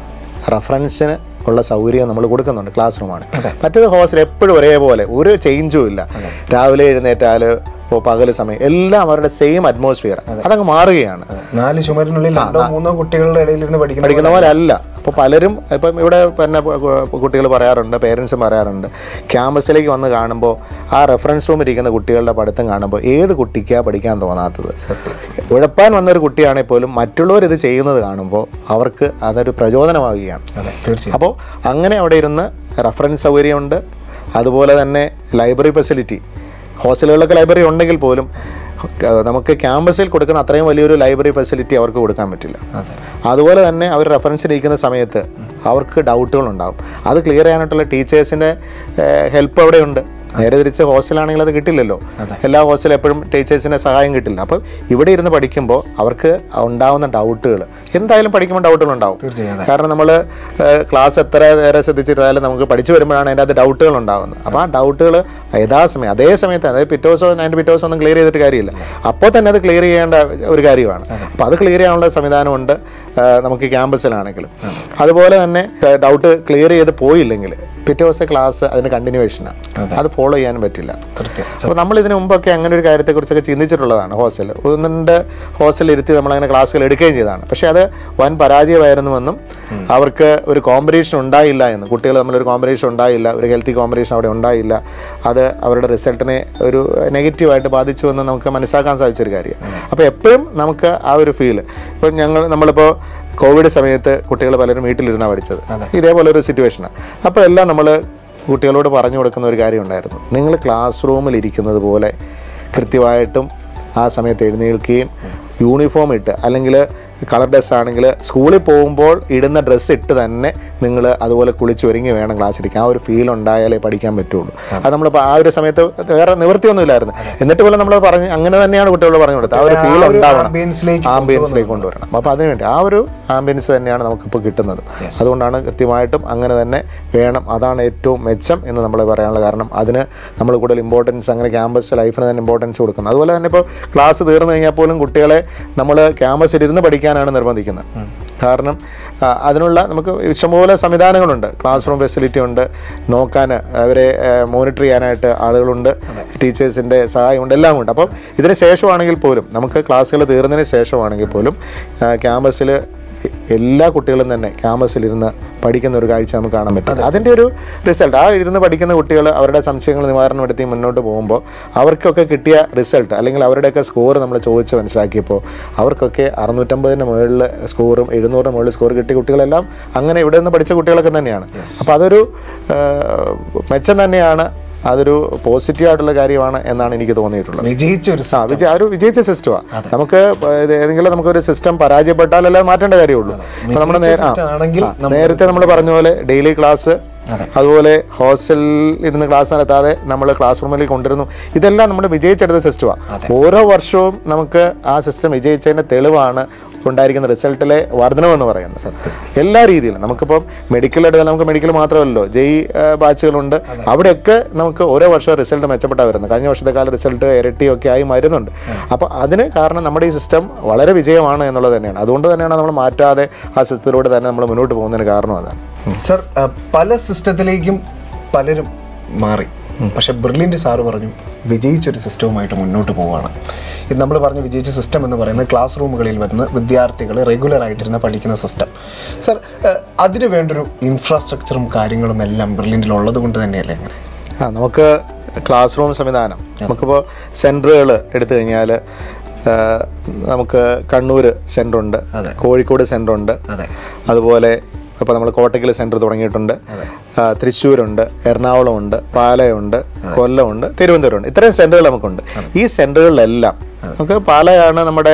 Speaker 1: റഫറൻസിന് ഉള്ള സൗകര്യം നമ്മൾ കൊടുക്കുന്നുണ്ട് ക്ലാസ് റൂമാണ് മറ്റേത് ഹോസ്റ്റൽ എപ്പോഴും ഒരേപോലെ ഒരു ചേഞ്ചും ഇല്ല രാവിലെ എഴുന്നേറ്റാൽ ഇപ്പോൾ പകൽ സമയം എല്ലാം അവരുടെ സെയിം അറ്റ്മോസ്ഫിയർ അതങ്ങ് മാറുകയാണ്
Speaker 2: അതെ നാല് ചുമരിനുള്ളിൽ രണ്ടോ മൂന്നോ കുട്ടികളുടെ ഇടയിൽ ഇരുന്ന് പഠിക്കുന്ന
Speaker 1: പഠിക്കുന്ന പോലെ അല്ല അപ്പോൾ പലരും ഇപ്പം ഇവിടെ പിന്നെ കുട്ടികൾ പറയാറുണ്ട് പേരൻസും പറയാറുണ്ട് ക്യാമ്പസിലേക്ക് വന്ന് കാണുമ്പോൾ ആ റെഫറൻസ് റൂമിൽ ഇരിക്കുന്ന കുട്ടികളുടെ പഠിത്തം കാണുമ്പോൾ ഏത് കുട്ടിക്കാണ് പഠിക്കാൻ തോന്നാത്തത് ഉഴപ്പാൻ വന്ന ഒരു കുട്ടിയാണെങ്കിൽ പോലും മറ്റുള്ളവർ ഇത് ചെയ്യുന്നത് കാണുമ്പോൾ അവർക്ക് അതൊരു പ്രചോദനമാവുകയാണ്
Speaker 2: അതെ തീർച്ചയായും
Speaker 1: അപ്പോൾ അങ്ങനെ അവിടെ ഇരുന്ന് റെഫറൻസ് സൗകര്യമുണ്ട് അതുപോലെ തന്നെ ലൈബ്രറി ഫെസിലിറ്റി ഹോസ്റ്റലുകളിലൊക്കെ ലൈബ്രറി ഉണ്ടെങ്കിൽ പോലും ക- നമുക്ക് ക്യാമ്പസിൽ കൊടുക്കുന്ന അത്രയും വലിയൊരു ലൈബ്രറി ഫെസിലിറ്റി അവർക്ക് കൊടുക്കാൻ പറ്റില്ല
Speaker 2: അതെ
Speaker 1: അതുപോലെ തന്നെ അവർ റെഫറൻസിന് ഇരിക്കുന്ന സമയത്ത് അവർക്ക് ഡൗട്ടുകൾ ഉണ്ടാവും അത് ക്ലിയർ ചെയ്യാനായിട്ടുള്ള ടീച്ചേഴ്സിൻ്റെ ഹെൽപ്പ് അവിടെയുണ്ട് നേരെ തിരിച്ച് ഹോസ്റ്റലാണെങ്കിൽ അത് കിട്ടില്ലല്ലോ എല്ലാ ഹോസ്റ്റലും എപ്പോഴും ടീച്ചേഴ്സിൻ്റെ സഹായം കിട്ടില്ല അപ്പം ഇവിടെ ഇരുന്ന് പഠിക്കുമ്പോൾ അവർക്ക് ഉണ്ടാവുന്ന ഡൗട്ടുകൾ എന്തായാലും പഠിക്കുമ്പോൾ ഡൗട്ടുകൾ ഉണ്ടാവും
Speaker 2: തീർച്ചയായും അതെ
Speaker 1: കാരണം നമ്മൾ ക്ലാസ് എത്ര നേരെ ശ്രദ്ധിച്ചിരുന്നാലും നമുക്ക് പഠിച്ചു വരുമ്പോഴാണ് അതിൻ്റെ അകത്ത് ഡൗട്ടുകൾ ഉണ്ടാകുന്നത് അപ്പോൾ ആ ഡൗട്ടുകൾ യഥാസമയം അതേ സമയത്ത് അതായത് പിറ്റേ ദിവസം അതിൻ്റെ പിറ്റേ ദിവസം ഒന്നും ക്ലിയർ ചെയ്തിട്ട് കാര്യമില്ല അപ്പോൾ തന്നെ അത് ക്ലിയർ ചെയ്യേണ്ട ഒരു കാര്യമാണ് അപ്പോൾ അത് ക്ലിയർ ചെയ്യാനുള്ള സംവിധാനമുണ്ട് ആ, നമുക്ക് ക്യാമ്പസിലാണെങ്കിലും അതുപോലെ തന്നെ ഡൗട്ട് ക്ലിയർ ചെയ്ത് പോയില്ലെങ്കിൽ പിറ്റേ ദിവസത്തെ ക്ലാസ് അതിന് കണ്ടിന്യൂവേഷനാണ് അത് ഫോളോ ചെയ്യാനും പറ്റില്ല
Speaker 2: കൃത്യം
Speaker 1: അപ്പോൾ നമ്മൾ ഇതിനു മുമ്പൊക്കെ അങ്ങനെ ഒരു കാര്യത്തെക്കുറിച്ചൊക്കെ ചിന്തിച്ചിട്ടുള്ളതാണ് ഹോസ്റ്റൽ ഒന്ന് രണ്ട് ഹോസ്റ്റലിൽ ഇരുത്തി നമ്മളങ്ങനെ ക്ലാസ്സുകൾ എടുക്കുകയും ചെയ്തതാണ് പക്ഷേ അത് വൻ പരാജയമായിരുന്നുവെന്നും അവർക്ക് ഒരു കോമ്പറ്റീഷൻ ഉണ്ടായില്ല എന്ന് കുട്ടികൾ തമ്മിലൊരു കോമ്പറ്റീഷൻ ഉണ്ടായില്ല ഒരു ഹെൽത്തി കോമ്പറ്റീഷൻ അവിടെ ഉണ്ടായില്ല അത് അവരുടെ റിസൾട്ടിനെ ഒരു നെഗറ്റീവായിട്ട് ബാധിച്ചു എന്ന് നമുക്ക് മനസ്സിലാക്കാൻ സാധിച്ചൊരു കാര്യമാണ് അപ്പോൾ എപ്പോഴും നമുക്ക് ആ ഒരു ഫീല് ഇപ്പം ഞങ്ങൾ നമ്മളിപ്പോൾ കോവിഡ് സമയത്ത് കുട്ടികൾ പലരും വീട്ടിലിരുന്നാണ് പഠിച്ചത് ഇതേപോലെ ഒരു സിറ്റുവേഷനാണ് അപ്പോൾ എല്ലാം നമ്മൾ കുട്ടികളോട് പറഞ്ഞു കൊടുക്കുന്ന ഒരു കാര്യം ഉണ്ടായിരുന്നു നിങ്ങൾ ക്ലാസ് റൂമിൽ ഇരിക്കുന്നത് പോലെ കൃത്യമായിട്ടും ആ സമയത്ത് എഴുന്നേൽക്കുകയും യൂണിഫോം ഇട്ട് അല്ലെങ്കിൽ കളർ ഡ്രസ് ആണെങ്കിൽ സ്കൂളിൽ പോകുമ്പോൾ ഇടുന്ന ഡ്രസ്സ് ഇട്ട് തന്നെ നിങ്ങൾ അതുപോലെ കുളിച്ച് ഒരുങ്ങി വേണം ക്ലാസ് ഇരിക്കാൻ ആ ഒരു ഫീൽ ഉണ്ടായാലേ പഠിക്കാൻ പറ്റുള്ളൂ അത് നമ്മളിപ്പോൾ ആ ഒരു സമയത്ത് വേറെ നിവൃത്തിയൊന്നുമില്ലായിരുന്നു എന്നിട്ട് പോലും നമ്മൾ പറഞ്ഞ് അങ്ങനെ തന്നെയാണ് കുട്ടികളോട് പറഞ്ഞു കൊടുത്തത് ആ ഒരു ഫീൽ ഉണ്ടാവണം
Speaker 2: ആംബിയൻസിലേക്ക്
Speaker 1: ആംബിയൻസിലേക്ക് കൊണ്ടുവരണം അപ്പോൾ അതിനുവേണ്ടി ആ ഒരു ആംബിയൻസ് തന്നെയാണ് നമുക്കിപ്പോൾ കിട്ടുന്നത് അതുകൊണ്ടാണ് കൃത്യമായിട്ടും അങ്ങനെ തന്നെ വേണം അതാണ് ഏറ്റവും മെച്ചം എന്ന് നമ്മൾ പറയാനുള്ള കാരണം അതിന് നമ്മൾ കൂടുതൽ ഇമ്പോർട്ടൻസ് അങ്ങനെ ക്യാമ്പസ് ലൈഫിന് തന്നെ ഇമ്പോർട്ടൻസ് കൊടുക്കുന്നത് അതുപോലെ തന്നെ ഇപ്പോൾ ക്ലാസ് തീർന്നു കഴിഞ്ഞാൽ പോലും കുട്ടികളെ നമ്മൾ ക്യാമ്പസിൽ ഇരുന്ന് പഠിക്കാനാണ് നിർബന്ധിക്കുന്നത് കാരണം ആ, അതിനുള്ള നമുക്ക് ഇഷ്ടംപോലെ സംവിധാനങ്ങളുണ്ട് ക്ലാസ് റൂം ഫെസിലിറ്റി ഉണ്ട് നോക്കാൻ അവരെ മോണിറ്റർ ചെയ്യാനായിട്ട് ആളുകളുണ്ട് ടീച്ചേഴ്സിൻ്റെ സഹായമുണ്ട് എല്ലാം ഉണ്ട് അപ്പം ഇതിന് ശേഷമാണെങ്കിൽ പോലും നമുക്ക് ക്ലാസ്സുകൾ തീർന്നതിന് ശേഷമാണെങ്കിൽ പോലും ക്യാമ്പസിൽ എല്ലാ കുട്ടികളും തന്നെ ക്യാമ്പസിൽ ഇരുന്ന് പഠിക്കുന്ന ഒരു കാഴ്ച നമുക്ക് കാണാൻ പറ്റും അതിൻ്റെ ഒരു റിസൾട്ട് ആ ഇരുന്ന് പഠിക്കുന്ന കുട്ടികൾ അവരുടെ സംശയങ്ങൾ നിവാരണപ്പെടുത്തി മുന്നോട്ട് പോകുമ്പോൾ അവർക്കൊക്കെ കിട്ടിയ റിസൾട്ട് അല്ലെങ്കിൽ അവരുടെയൊക്കെ സ്കോർ നമ്മൾ ചോദിച്ച് മനസ്സിലാക്കിയപ്പോൾ അവർക്കൊക്കെ അറുന്നൂറ്റമ്പതിന് മുകളിൽ സ്കോറും എഴുന്നൂറിന് മുകളിൽ സ്കോർ കിട്ടിയ കുട്ടികളെല്ലാം അങ്ങനെ ഇവിടെ നിന്ന് പഠിച്ച കുട്ടികളൊക്കെ തന്നെയാണ് അപ്പോൾ അതൊരു ആ, മെച്ചം തന്നെയാണ് അതൊരു പോസിറ്റീവ് ആയിട്ടുള്ള കാര്യമാണ് എന്നാണ് എനിക്ക് തോന്നിയിട്ടുള്ളത്
Speaker 2: വിജയിച്ച ഒരു
Speaker 1: ആ വിജയ ആ ഒരു വിജയിച്ച സിസ്റ്റമാണ് നമുക്ക് ഇത് ഏതെങ്കിലും നമുക്കൊരു സിസ്റ്റം പരാജയപ്പെട്ടാലല്ലേ മാറ്റേണ്ട കാര്യമുള്ളൂ ഇപ്പൊ നമ്മുടെ നേ- ആ,
Speaker 2: system ആണെങ്കിൽ
Speaker 1: ആ, നേരത്തെ നമ്മൾ പറഞ്ഞ പോലെ ഡെയിലി ക്ലാസ് അതുപോലെ ഹോസ്റ്റലിൽ ഇരുന്ന് ക്ലാസ് നടത്താതെ നമ്മൾ ക്ലാസ് റൂമിലേക്ക് കൊണ്ടുവരുന്നു ഇതെല്ലാം നമ്മൾ വിജയിച്ചെടുത്ത സിസ്റ്റമാണ് ഓരോ വർഷവും നമുക്ക് ആ സിസ്റ്റം വിജയിച്ചതിന്റെ തെളിവാണ് ഉണ്ടായിരിക്കുന്ന റിസൾട്ടിലെ വർധനമെന്ന് പറയുന്നത് എല്ലാ രീതിയിലും നമുക്കിപ്പോൾ മെഡിക്കൽ എടുത്താൽ നമുക്ക് മെഡിക്കൽ മാത്രമല്ലല്ലോ ജെയ് ബാച്ചുകളുണ്ട് അവിടെയൊക്കെ നമുക്ക് ഓരോ വർഷവും റിസൾട്ട് മെച്ചപ്പെട്ടാ വരുന്നത് കഴിഞ്ഞ വർഷത്തെ കാല റിസൾട്ട് ഇരട്ടിയൊക്കെ ആയി വരുന്നുണ്ട് അപ്പോൾ അതിന് കാരണം നമ്മുടെ ഈ സിസ്റ്റം വളരെ വിജയമാണ് എന്നുള്ളത് തന്നെയാണ് അതുകൊണ്ട് തന്നെയാണ് നമ്മൾ മാറ്റാതെ ആ സിസ്റ്റത്തിലൂടെ തന്നെ നമ്മൾ മുന്നോട്ട് പോകുന്നതിന് കാരണം അതാണ്
Speaker 2: സർ ആ, പല സിസ്റ്റത്തിലേക്കും പലരും മാറി പക്ഷെ ബ്രില്യൻ്റ് സാറ് പറഞ്ഞു വിജയിച്ചൊരു സിസ്റ്റവുമായിട്ട് മുന്നോട്ട് പോവുകയാണ് ഇത് നമ്മൾ പറഞ്ഞ വിജയിച്ച സിസ്റ്റം എന്ന് പറയുന്നത് ക്ലാസ് റൂമുകളിൽ വരുന്ന വിദ്യാർത്ഥികൾ റെഗുലർ ആയിട്ടിരുന്ന് പഠിക്കുന്ന സിസ്റ്റം സർ അതിന് വേണ്ടൊരു ഇൻഫ്രാസ്ട്രക്ചറും കാര്യങ്ങളും എല്ലാം ബ്രില്യൻ്റിൽ ഉള്ളത് കൊണ്ട് തന്നെയല്ലേ അങ്ങനെ
Speaker 1: ആ നമുക്ക് ക്ലാസ് റൂം സംവിധാനം നമുക്കിപ്പോൾ സെൻറ്ററുകൾ എടുത്തു കഴിഞ്ഞാൽ നമുക്ക് കണ്ണൂർ സെൻ്ററുണ്ട്
Speaker 2: അതെ.
Speaker 1: കോഴിക്കോട് സെൻ്ററുണ്ട്
Speaker 2: അതെ
Speaker 1: അതുപോലെ ഇപ്പോൾ നമ്മൾ കോട്ടയ്ക്കൽ സെൻറ്റർ തുടങ്ങിയിട്ടുണ്ട് ആ, തൃശ്ശൂരുണ്ട് എറണാകുളമുണ്ട് പാലയുണ്ട് കൊല്ലമുണ്ട് തിരുവനന്തപുരമുണ്ട് ഇത്രയും സെൻറ്ററുകൾ നമുക്കുണ്ട് ഈ സെൻറ്ററുകളിലെല്ലാം നമുക്ക് പാലയാണ് നമ്മുടെ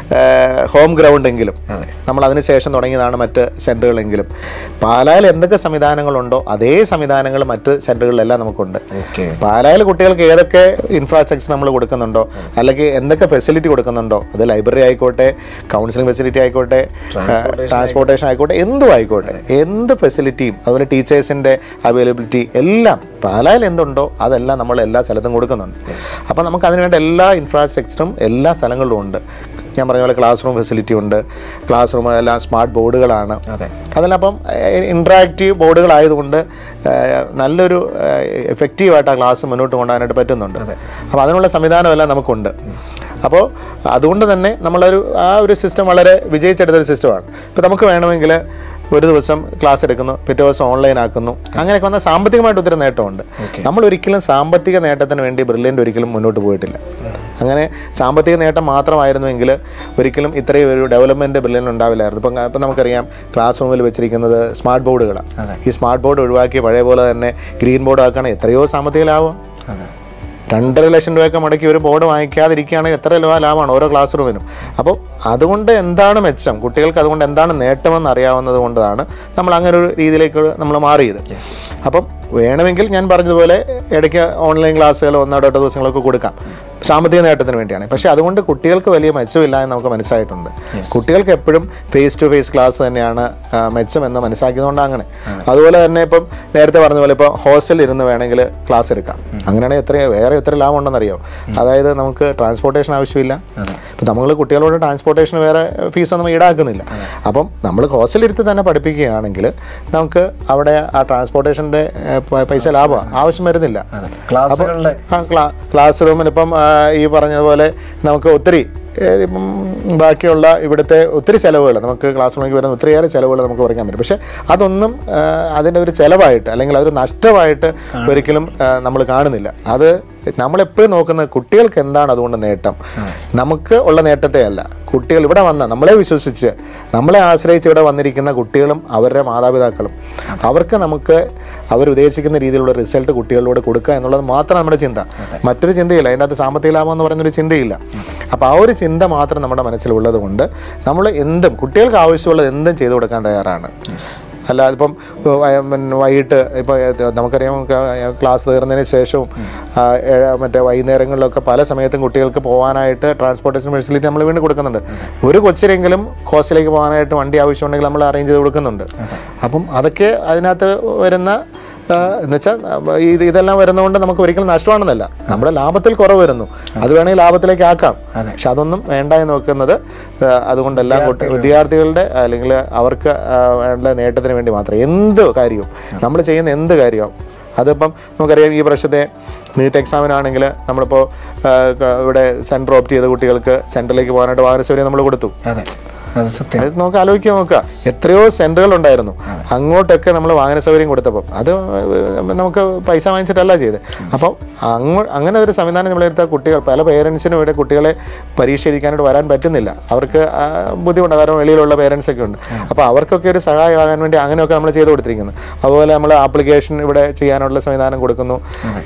Speaker 1: ഹോം ഗ്രൗണ്ട് എങ്കിലും നമ്മൾ അതിന് ശേഷം തുടങ്ങിയതാണ് മറ്റ് സെൻറ്ററുകളെങ്കിലും പാലായിൽ എന്തൊക്കെ സംവിധാനങ്ങളുണ്ടോ അതേ സംവിധാനങ്ങൾ മറ്റ് സെൻറ്ററുകളിലെല്ലാം നമുക്കുണ്ട്
Speaker 2: ഓക്കെ
Speaker 1: പാലായിൽ കുട്ടികൾക്ക് ഏതൊക്കെ ഇൻഫ്രാസ്ട്രക്ചർ നമ്മൾ കൊടുക്കുന്നുണ്ടോ അല്ലെങ്കിൽ എന്തൊക്കെ ഫെസിലിറ്റി കൊടുക്കുന്നുണ്ടോ അത് ലൈബ്രറി ആയിക്കോട്ടെ കൗൺസിലിംഗ് ഫെസിലിറ്റി ആയിക്കോട്ടെ ട്രാൻസ്പോർട്ടേഷൻ ആയിക്കോട്ടെ എന്തും ആയിക്കോട്ടെ എന്ത് ഫെസിലിറ്റിയും അതുപോലെ ടീച്ചേഴ്സിൻ്റെ അവൈലബിലിറ്റി എല്ലാം പാലായിൽ എന്തുണ്ടോ അതെല്ലാം നമ്മൾ എല്ലാ സ്ഥലത്തും കൊടുക്കുന്നുണ്ട് അപ്പോൾ നമുക്ക് അതിനുവേണ്ട എല്ലാ ഇൻഫ്രാസ്ട്രക്ചറും എല്ലാ സ്ഥലങ്ങളിലും ഉണ്ട് ഞാൻ പറഞ്ഞ പോലെ ക്ലാസ് റൂം ഫെസിലിറ്റി ഉണ്ട് ക്ലാസ് റൂം എല്ലാം സ്മാർട്ട് ബോർഡുകളാണ്
Speaker 2: അതെ
Speaker 1: അതെല്ലാം അപ്പം ഇൻട്രാക്റ്റീവ് ബോർഡുകളായതുകൊണ്ട് ഏഹ്, നല്ലൊരു എഫക്റ്റീവായിട്ട് ആ ക്ലാസ് മുന്നോട്ട് കൊണ്ടുപോകാനായിട്ട് പറ്റുന്നുണ്ട് അപ്പോൾ അതിനുള്ള സംവിധാനമെല്ലാം നമുക്കുണ്ട് അപ്പോൾ അതുകൊണ്ട് തന്നെ നമ്മളൊരു ആ ഒരു സിസ്റ്റം വളരെ വിജയിച്ചെടുത്തൊരു സിസ്റ്റമാണ് ഇപ്പോൾ നമുക്ക് വേണമെങ്കിൽ ഒരു ദിവസം ക്ലാസ് എടുക്കുന്നു പിറ്റേ ദിവസം ഓൺലൈൻ ആക്കുന്നു അങ്ങനെയൊക്കെ വന്നാൽ സാമ്പത്തികമായിട്ട് ഒത്തിരി നേട്ടമുണ്ട് നമ്മൾ ഒരിക്കലും സാമ്പത്തിക നേട്ടത്തിന് വേണ്ടി ബ്രില്യൻ്റ് ഒരിക്കലും മുന്നോട്ട് പോയിട്ടില്ല അങ്ങനെ സാമ്പത്തിക നേട്ടം മാത്രമായിരുന്നുവെങ്കിൽ ഒരിക്കലും ഇത്രയും ഒരു ഡെവലപ്മെൻറ്റ് ബ്രില്യൻ ഉണ്ടാവില്ലായിരുന്നു ഇപ്പം ഇപ്പം നമുക്കറിയാം ക്ലാസ് റൂമിൽ വെച്ചിരിക്കുന്നത് സ്മാർട്ട് ബോർഡുകളാണ്
Speaker 2: അതെ.
Speaker 1: ഈ സ്മാർട്ട് ബോർഡ് ഒഴിവാക്കി പഴയ പോലെ തന്നെ ഗ്രീൻ ബോർഡ് ആക്കുകയാണെങ്കിൽ എത്രയോ സാമ്പത്തിക ലാഭം
Speaker 2: അതെ
Speaker 1: രണ്ടര ലക്ഷം രൂപയൊക്കെ മുടക്കി ഒരു ബോർഡ് വാങ്ങിക്കാതിരിക്കുകയാണെങ്കിൽ എത്ര രൂപ ലാഭമാണ് ഓരോ ക്ലാസ് റൂമിനും അപ്പോൾ അതുകൊണ്ട് എന്താണ് മെച്ചം കുട്ടികൾക്ക് അതുകൊണ്ട് എന്താണ് നേട്ടമെന്ന് അറിയാവുന്നത് കൊണ്ടാണ് നമ്മൾ അങ്ങനെ ഒരു രീതിയിലേക്ക് നമ്മൾ മാറിയത്
Speaker 2: യെസ്
Speaker 1: അപ്പം വേണമെങ്കിൽ ഞാൻ പറഞ്ഞതുപോലെ ഇടയ്ക്ക് ഓൺലൈൻ ക്ലാസ്സുകൾ ഒന്നോ രണ്ടോ ദിവസങ്ങളൊക്കെ കൊടുക്കാം സാമ്പത്തിക നേട്ടത്തിന് വേണ്ടിയാണ് പക്ഷേ അതുകൊണ്ട് കുട്ടികൾക്ക് വലിയ മെച്ചമില്ല എന്ന് നമുക്ക് മനസ്സിലായിട്ടുണ്ട് കുട്ടികൾക്ക് എപ്പോഴും ഫേസ് ടു ഫേസ് ക്ലാസ് തന്നെയാണ് ആ, മെച്ചം എന്ന് മനസ്സിലാക്കിയതുകൊണ്ട് അങ്ങനെ അതുപോലെ തന്നെ ഇപ്പം നേരത്തെ പറഞ്ഞ പോലെ ഇപ്പോൾ ഹോസ്റ്റലിൽ ഇരുന്ന് വേണമെങ്കിൽ ക്ലാസ് എടുക്കാം അങ്ങനെയാണെങ്കിൽ എത്ര വേറെ എത്ര ലാഭം ഉണ്ടെന്നറിയോ അതായത് നമുക്ക് ട്രാൻസ്പോർട്ടേഷൻ ആവശ്യമില്ല ഇപ്പം നമ്മൾ കുട്ടികളോട് ട്രാൻസ്പോർട്ടേഷൻ വേറെ ഫീസൊന്നും ഈടാക്കുന്നില്ല അപ്പം നമ്മൾ ഹോസ്റ്റലിൽ ഇരുത്തി തന്നെ പഠിപ്പിക്കുകയാണെങ്കിൽ നമുക്ക് അവിടെ ആ ട്രാൻസ്പോർട്ടേഷൻ്റെ പൈസ ലാഭമാണ് ആവശ്യം വരുന്നില്ല
Speaker 2: അതെ ക്ലാസ്സുകളിലെ
Speaker 1: ആ ക്ലാ ക്ലാസ് റൂമിൽ ഇപ്പം ആ, ഈ പറഞ്ഞതുപോലെ നമുക്ക് ഒത്തിരി ഏ, ഇപ്പം ബാക്കിയുള്ള ഇവിടുത്തെ ഒത്തിരി ചിലവുകൾ നമുക്ക് ക്ലാസ് റൂമിലേക്ക് വരുന്ന ഒത്തിരിയേറെ ചിലവുകൾ നമുക്ക് കുറയ്ക്കാൻ പറ്റും പക്ഷേ അതൊന്നും ആ, അതിൻ്റെ ഒരു ചിലവായിട്ട് അല്ലെങ്കിൽ അതൊരു നഷ്ടമായിട്ട് ഒരിക്കലും നമ്മൾ കാണുന്നില്ല അത് നമ്മളെപ്പോഴും നോക്കുന്നത് കുട്ടികൾക്ക് എന്താണ് അതുകൊണ്ട് നേട്ടം നമുക്ക് ഉള്ള നേട്ടത്തെ അല്ല കുട്ടികൾ ഇവിടെ വന്ന നമ്മളെ വിശ്വസിച്ച് നമ്മളെ ആശ്രയിച്ച് ഇവിടെ വന്നിരിക്കുന്ന കുട്ടികളും അവരുടെ മാതാപിതാക്കളും അവർക്ക് നമുക്ക് അവർ ഉദ്ദേശിക്കുന്ന രീതിയിലുള്ള റിസൾട്ട് കുട്ടികളിലൂടെ കൊടുക്കുക എന്നുള്ളത് മാത്രം നമ്മുടെ ചിന്ത മറ്റൊരു ചിന്തയില്ല അതിൻ്റെ അകത്ത് സാമ്പത്തിക ലാഭം എന്ന് പറയുന്നൊരു ചിന്തയില്ല അപ്പോൾ ആ ഒരു ചിന്ത മാത്രം നമ്മുടെ മനസ്സിലുള്ളത് കൊണ്ട് നമ്മൾ എന്തും കുട്ടികൾക്ക് ആവശ്യമുള്ളത് എന്തും ചെയ്തു കൊടുക്കാൻ തയ്യാറാണ് അല്ല അതിപ്പം വൈ- പിന്നെ വൈകിട്ട് ഇപ്പോൾ നമുക്കറിയാം ക- ക്ലാസ് തീർന്നതിന് ശേഷവും ആ, ഏഴ് മറ്റേ വൈകുന്നേരങ്ങളിലൊക്കെ പല സമയത്തും കുട്ടികൾക്ക് പോകാനായിട്ട് ട്രാൻസ്പോർട്ടേഷൻ ഫെസിലിറ്റി നമ്മൾ വീണ്ടും കൊടുക്കുന്നുണ്ട് ഒരു കൊച്ചിലെങ്കിലും ഹോസ്റ്റലിലേക്ക് പോകാനായിട്ട് വണ്ടി ആവശ്യമുണ്ടെങ്കിൽ നമ്മൾ അറേഞ്ച് ചെയ്ത് കൊടുക്കുന്നുണ്ട് അപ്പം അതൊക്കെ അതിനകത്ത് വരുന്ന ആ, എന്നുവെച്ചാൽ ഇത് ഇതെല്ലാം വരുന്നതുകൊണ്ട് നമുക്ക് ഒരിക്കലും നഷ്ടമാണെന്നല്ല നമ്മുടെ ലാഭത്തിൽ കുറവ് വരുന്നു അത് വേണമെങ്കിൽ ലാഭത്തിലേക്ക് ആക്കാം പക്ഷെ അതൊന്നും വേണ്ട എന്ന് വെക്കുന്നത് ആ, അതുകൊണ്ടെല്ലാം കുട്ടി- വിദ്യാർത്ഥികളുടെ അല്ലെങ്കിൽ അവർക്ക് ആ, വേണ്ട നേട്ടത്തിന് വേണ്ടി മാത്രം എന്ത് കാര്യവും നമ്മൾ ചെയ്യുന്ന എന്ത് കാര്യവും അതിപ്പം നമുക്കറിയാം ഈ വർഷത്തെ നീറ്റ് എക്സാമിനാണെങ്കിൽ നമ്മളിപ്പോൾ ആ, ക- ഇവിടെ സെൻറ്റർ ഓപ്റ്റ് ചെയ്ത കുട്ടികൾക്ക് സെൻറ്ററിലേക്ക് പോകാനായിട്ട് വാഹന സൗകര്യം നമ്മൾ കൊടുത്തു
Speaker 2: അതെ അത് സത്യം
Speaker 1: അത് നമുക്ക് ആലോചിക്കാൻ നോക്കുക എത്രയോ സെന്ററുകൾ ഉണ്ടായിരുന്നു അങ്ങോട്ടൊക്കെ നമ്മൾ വാഹന സൗകര്യം കൊടുത്തപ്പം അത് നമുക്ക് പൈസ വാങ്ങിച്ചിട്ടല്ല ചെയ്ത് അപ്പം അങ്ങോ അങ്ങനെ ഒരു സംവിധാനം നമ്മളെടുത്ത കുട്ടികൾ പല പേരൻസിനും ഇവിടെ കുട്ടികളെ പരീക്ഷ എഴുതിക്കാനായിട്ട് വരാൻ പറ്റുന്നില്ല അവർക്ക് ആ, ബുദ്ധിമുട്ട് കാരണം വെളിയിലുള്ള പേരൻസ് ഒക്കെ ഉണ്ട് അപ്പോൾ അവർക്കൊക്കെ ഒരു സഹായമാകാൻ വേണ്ടി അങ്ങനെയൊക്കെ നമ്മൾ ചെയ്തു കൊടുത്തിരിക്കുന്നത് അതുപോലെ നമ്മൾ ആപ്ലിക്കേഷൻ ഇവിടെ ചെയ്യാനുള്ള സംവിധാനം കൊടുക്കുന്നു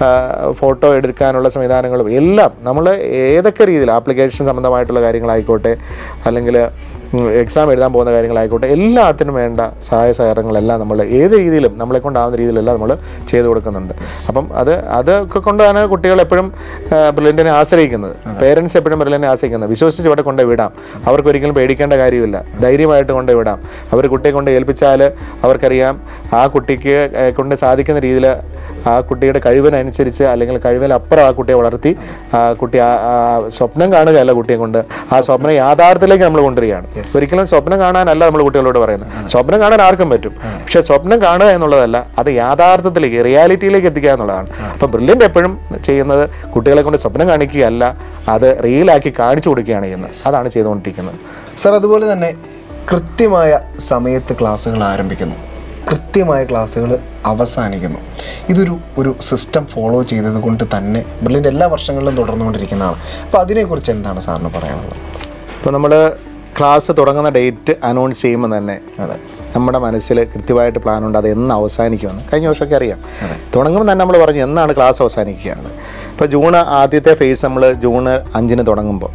Speaker 1: ഫോട്ടോ എടുക്കാനുള്ള സംവിധാനങ്ങളും എല്ലാം നമ്മൾ ഏതൊക്കെ രീതിയിൽ ആപ്ലിക്കേഷൻ സംബന്ധമായിട്ടുള്ള കാര്യങ്ങളായിക്കോട്ടെ അല്ലെങ്കിൽ എക്സാം എഴുതാൻ പോകുന്ന കാര്യങ്ങളായിക്കോട്ടെ എല്ലാത്തിനും വേണ്ട സഹായ സഹകരണങ്ങളെല്ലാം നമ്മൾ ഏത് രീതിയിലും നമ്മളെ കൊണ്ടാവുന്ന രീതിയിലെല്ലാം നമ്മൾ ചെയ്തു കൊടുക്കുന്നുണ്ട് അപ്പം അത് അതൊക്കെ കൊണ്ടാണ് കുട്ടികൾ എപ്പോഴും ബ്രില്യൻറ്റിനെ ആശ്രയിക്കുന്നത് പേരൻസ് എപ്പോഴും ബ്രില്യൻറ്റിനെ ആശ്രയിക്കുന്നത് വിശ്വസിച്ച് ഇവിടെ കൊണ്ട് വിടാം അവർക്ക് ഒരിക്കലും പേടിക്കേണ്ട കാര്യമില്ല ധൈര്യമായിട്ട് കൊണ്ട് വിടാം അവർ കുട്ടിയെ കൊണ്ട് ഏൽപ്പിച്ചാൽ അവർക്കറിയാം ആ കുട്ടിക്ക് ഏഹ്, കൊണ്ട് സാധിക്കുന്ന രീതിയിൽ ആ കുട്ടിയുടെ കഴിവിനനുസരിച്ച് അല്ലെങ്കിൽ കഴിവിനപ്പുറം ആ കുട്ടിയെ വളർത്തി ആ കുട്ടി ആ ആ സ്വപ്നം കാണുകയല്ല കുട്ടിയെ കൊണ്ട് ആ സ്വപ്നം യാഥാർത്ഥ്യത്തിലേക്ക് നമ്മൾ കൊണ്ടുവരികയാണ് ഒരിക്കലും സ്വപ്നം കാണാനല്ല നമ്മൾ കുട്ടികളോട് പറയുന്നത് സ്വപ്നം കാണാൻ ആർക്കും പറ്റും പക്ഷെ സ്വപ്നം കാണുക എന്നുള്ളതല്ല അത് യാഥാർത്ഥ്യത്തിലേക്ക് റിയാലിറ്റിയിലേക്ക് എത്തിക്കുക എന്നുള്ളതാണ് അപ്പം ബ്രില്യൻ്റ് എപ്പോഴും ചെയ്യുന്നത് കുട്ടികളെ കൊണ്ട് സ്വപ്നം കാണിക്കുകയല്ല അത് റിയലാക്കി കാണിച്ചു കൊടുക്കുകയാണ് ചെയ്യുന്നത് അതാണ് ചെയ്തുകൊണ്ടിരിക്കുന്നത്
Speaker 2: സർ അതുപോലെ തന്നെ കൃത്യമായ സമയത്ത് ക്ലാസ്സുകൾ ആരംഭിക്കുന്നു കൃത്യമായ ക്ലാസ്സുകൾ അവസാനിക്കുന്നു ഇതൊരു ഒരു സിസ്റ്റം ഫോളോ ചെയ്തത് കൊണ്ട് തന്നെ ബ്രില്യൻ്റ് എല്ലാ വർഷങ്ങളിലും തുടർന്നുകൊണ്ടിരിക്കുന്നതാണ് അപ്പോൾ അതിനെക്കുറിച്ച് എന്താണ് സാറിന് പറയാനുള്ളത്
Speaker 1: ഇപ്പോൾ നമ്മൾ ക്ലാസ് തുടങ്ങുന്ന ഡേറ്റ് അനൗൺസ് ചെയ്യുമ്പോൾ തന്നെ
Speaker 2: അതെ
Speaker 1: നമ്മുടെ മനസ്സിൽ കൃത്യമായിട്ട് പ്ലാൻ ഉണ്ട് അത് എന്ന് അവസാനിക്കുമെന്ന് കഴിഞ്ഞ വർഷമൊക്കെ അറിയാം തുടങ്ങുമ്പോൾ തന്നെ നമ്മൾ പറഞ്ഞു എന്നാണ് ക്ലാസ് അവസാനിക്കുകയാണ് ഇപ്പോൾ ജൂൺ ആദ്യത്തെ ഫേസ് നമ്മൾ ജൂൺ അഞ്ചിന് തുടങ്ങുമ്പോൾ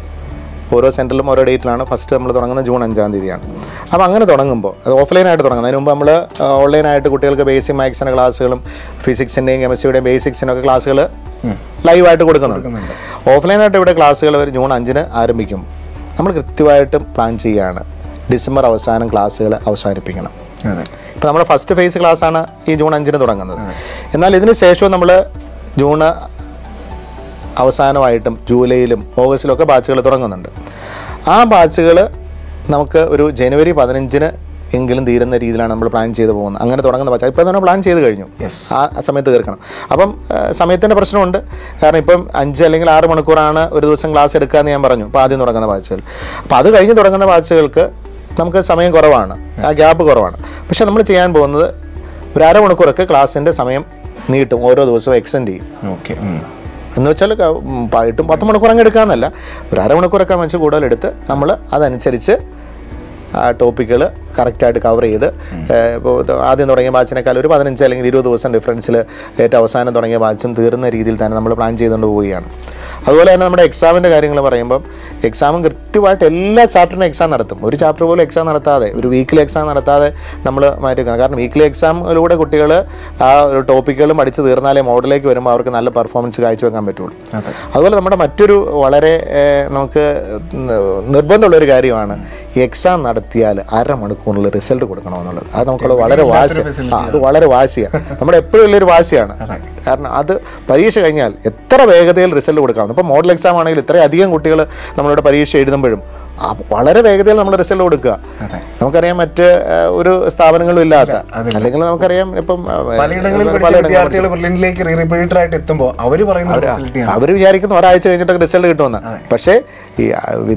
Speaker 1: ഓരോ സെൻറ്ററിലും ഓരോ ഡേറ്റിലാണ് ഫസ്റ്റ് നമ്മൾ തുടങ്ങുന്നത് ജൂൺ അഞ്ചാം തീയതിയാണ് അപ്പോൾ അങ്ങനെ തുടങ്ങുമ്പോൾ അത് ഓഫ്ലൈനായിട്ട് തുടങ്ങുന്നത് അതിന് മുമ്പ് നമ്മൾ ഓൺലൈനായിട്ട് കുട്ടികൾക്ക് ബേസിക് മാത്സിൻ്റെ ക്ലാസ്സുകളും ഫിസിക്സിൻ്റെയും കെമിസ്ട്രിയുടെയും ബേസിക്സിനൊക്കെ ക്ലാസ്സുകൾ ലൈവായിട്ട് കൊടുക്കുന്നുണ്ട് ഓഫ്ലൈനായിട്ട് ഇവിടെ ക്ലാസ്സുകൾ ഒരു ജൂൺ അഞ്ചിന് ആരംഭിക്കും നമ്മൾ കൃത്യമായിട്ടും പ്ലാൻ ചെയ്യുകയാണ് ഡിസംബർ അവസാനം ക്ലാസ്സുകൾ അവസാനിപ്പിക്കണം
Speaker 2: അതെ
Speaker 1: ഇപ്പോൾ നമ്മുടെ ഫസ്റ്റ് ഫേസ് ക്ലാസ്സാണ് ഈ ജൂൺ അഞ്ചിന് തുടങ്ങുന്നത് എന്നാൽ ഇതിന് ശേഷവും നമ്മൾ ജൂൺ അവസാനമായിട്ടും ജൂലൈയിലും ഓഗസ്റ്റിലും ഒക്കെ ബാച്ചുകൾ തുടങ്ങുന്നുണ്ട് ആ ബാച്ചുകൾ നമുക്ക് ഒരു ജനുവരി പതിനഞ്ചിന് എങ്കിലും തീരുന്ന രീതിയിലാണ് നമ്മൾ പ്ലാൻ ചെയ്ത് പോകുന്നത് അങ്ങനെ തുടങ്ങുന്ന ബാച്ച് ഇപ്പോൾ തന്നെ പ്ലാൻ ചെയ്ത് കഴിഞ്ഞു
Speaker 2: Yes.
Speaker 1: ആ സമയത്ത് തീർക്കണം അപ്പം സമയത്തിൻ്റെ പ്രശ്നമുണ്ട് കാരണം ഇപ്പം അഞ്ച് അല്ലെങ്കിൽ ആറ് മണിക്കൂറാണ് ഒരു ദിവസം ക്ലാസ് എടുക്കാമെന്ന് ഞാൻ പറഞ്ഞു അപ്പോൾ ആദ്യം തുടങ്ങുന്ന ബാച്ചുകൾ അപ്പോൾ അത് കഴിഞ്ഞ് തുടങ്ങുന്ന ബാച്ചുകൾക്ക് നമുക്ക് സമയം കുറവാണ് ആ ഗ്യാപ്പ് കുറവാണ് പക്ഷെ നമ്മൾ ചെയ്യാൻ പോകുന്നത് ഒരു അരമണിക്കൂറൊക്കെ ക്ലാസ്സിൻ്റെ സമയം നീട്ടും ഓരോ ദിവസവും എക്സ്റ്റെൻഡ് ചെയ്യും
Speaker 2: ഓക്കെ
Speaker 1: എന്ന് വെച്ചാൽ ക- ഉം, പ- എട്ടും പത്ത് മണിക്കൂർ അങ്ങ് എടുക്കാമെന്നല്ല ഒരു അരമണിക്കൂറൊക്കെ വെച്ച് കൂടുതൽ എടുത്ത് നമ്മൾ അതനുസരിച്ച് ആ ടോപ്പിക്കുകൾ കറക്റ്റായിട്ട് കവർ ചെയ്ത് ഏഹ്, ഇപ്പോൾ ഇത് ആദ്യം തുടങ്ങിയ ബാച്ചിനേക്കാൾ ഒരു പതിനഞ്ച് അല്ലെങ്കിൽ ഇരുപത് ദിവസം ഡിഫറൻസിൽ ഏറ്റവും അവസാനം തുടങ്ങിയ ബാച്ചും തീർന്ന രീതിയിൽ തന്നെ നമ്മൾ പ്ലാൻ ചെയ്തുകൊണ്ട് പോവുകയാണ് അതുപോലെ തന്നെ നമ്മുടെ എക്സാമിൻ്റെ കാര്യങ്ങൾ പറയുമ്പം എക്സാമും കൃത്യമായിട്ട് എല്ലാ ചാപ്റ്ററിനും എക്സാം നടത്തും ഒരു ചാപ്റ്റർ പോലും എക്സാം നടത്താതെ ഒരു വീക്കിലി എക്സാം നടത്താതെ നമ്മൾ മാറ്റിവെക്കണം കാരണം വീക്കിലി എക്സാമിലൂടെ കുട്ടികൾ ആ ഒരു ടോപ്പിക്കുകളും പഠിച്ച് തീർന്നാലേ മോഡലിലേക്ക് വരുമ്പോൾ അവർക്ക് നല്ല പെർഫോമൻസ് കാഴ്ചവെക്കാൻ പറ്റുള്ളൂ
Speaker 2: അതെ
Speaker 1: അതുപോലെ നമ്മുടെ മറ്റൊരു വളരെ ഏഹ്, നമുക്ക് നിർബന്ധമുള്ള ഒരു കാര്യമാണ് എക്സാം നടത്തിയാൽ അരമണിക്കൂറിൽ റിസൾട്ട് കൊടുക്കണമെന്നുള്ളത് അത് നമുക്കുള്ള വളരെ വാശി ആ അത് വളരെ വാശിയാണ് നമ്മുടെ എപ്പോഴും ഉള്ളൊരു വാശിയാണ് കാരണം അത് പരീക്ഷ കഴിഞ്ഞാൽ എത്ര വേഗതയിൽ റിസൾട്ട് കൊടുക്കാം ഇപ്പോൾ മോഡൽ എക്സാം ആണെങ്കിൽ ഇത്രയധികം കുട്ടികൾ നമ്മളുടെ പരീക്ഷ എഴുതുമ്പോഴും ആ വളരെ വേഗതയിൽ നമ്മൾ റിസൾട്ട് കൊടുക്കുക
Speaker 2: അതെ
Speaker 1: നമുക്കറിയാം മറ്റ് ഏഹ്, ഒരു സ്ഥാപനങ്ങളും ഇല്ലാത്ത അല്ലെങ്കിൽ നമുക്കറിയാം ഇപ്പം ഏഹ്,
Speaker 2: പലയിടങ്ങളിൽ പഠിച്ച
Speaker 1: പലയിടങ്ങളിൽ
Speaker 2: വിദ്യാർത്ഥികൾ ബ്രില്യൻറ്റിലേക്ക് റിപ്പീറ്റർ ആയിട്ട് എത്തുമ്പോൾ അവർ പറയുന്ന ഫെസിലിറ്റി ആണ്
Speaker 1: അവർ വിചാരിക്കുന്ന ഒരാഴ്ച കഴിഞ്ഞിട്ടൊക്കെ റിസൾട്ട് കിട്ടുമെന്ന് പക്ഷേ ഈ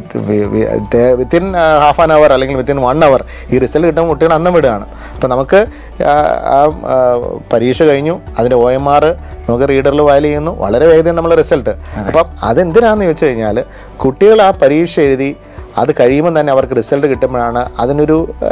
Speaker 1: വിത്തിൻ ഹാഫ് ആൻ അവർ അല്ലെങ്കിൽ വിത്തിൻ വൺ അവർ ഈ റിസൾട്ട് കിട്ടുമ്പോൾ കുട്ടികൾ അന്നം വിടുകയാണ് അപ്പം നമുക്ക് ആ, ആ ആ, പരീക്ഷ കഴിഞ്ഞു അതിൻ്റെ ഒ എം ആർ നമുക്ക് റീഡറിൽ വയൽ ചെയ്യുന്നു വളരെ വേഗത്തിൽ നമ്മൾ റിസൾട്ട് അപ്പം അതെന്തിനാന്ന് ചോദിച്ചു കഴിഞ്ഞാൽ കുട്ടികൾ ആ പരീക്ഷ എഴുതി അത് കഴിയുമ്പോൾ തന്നെ അവർക്ക് റിസൾട്ട് കിട്ടുമ്പോഴാണ് അതിനൊരു ആ,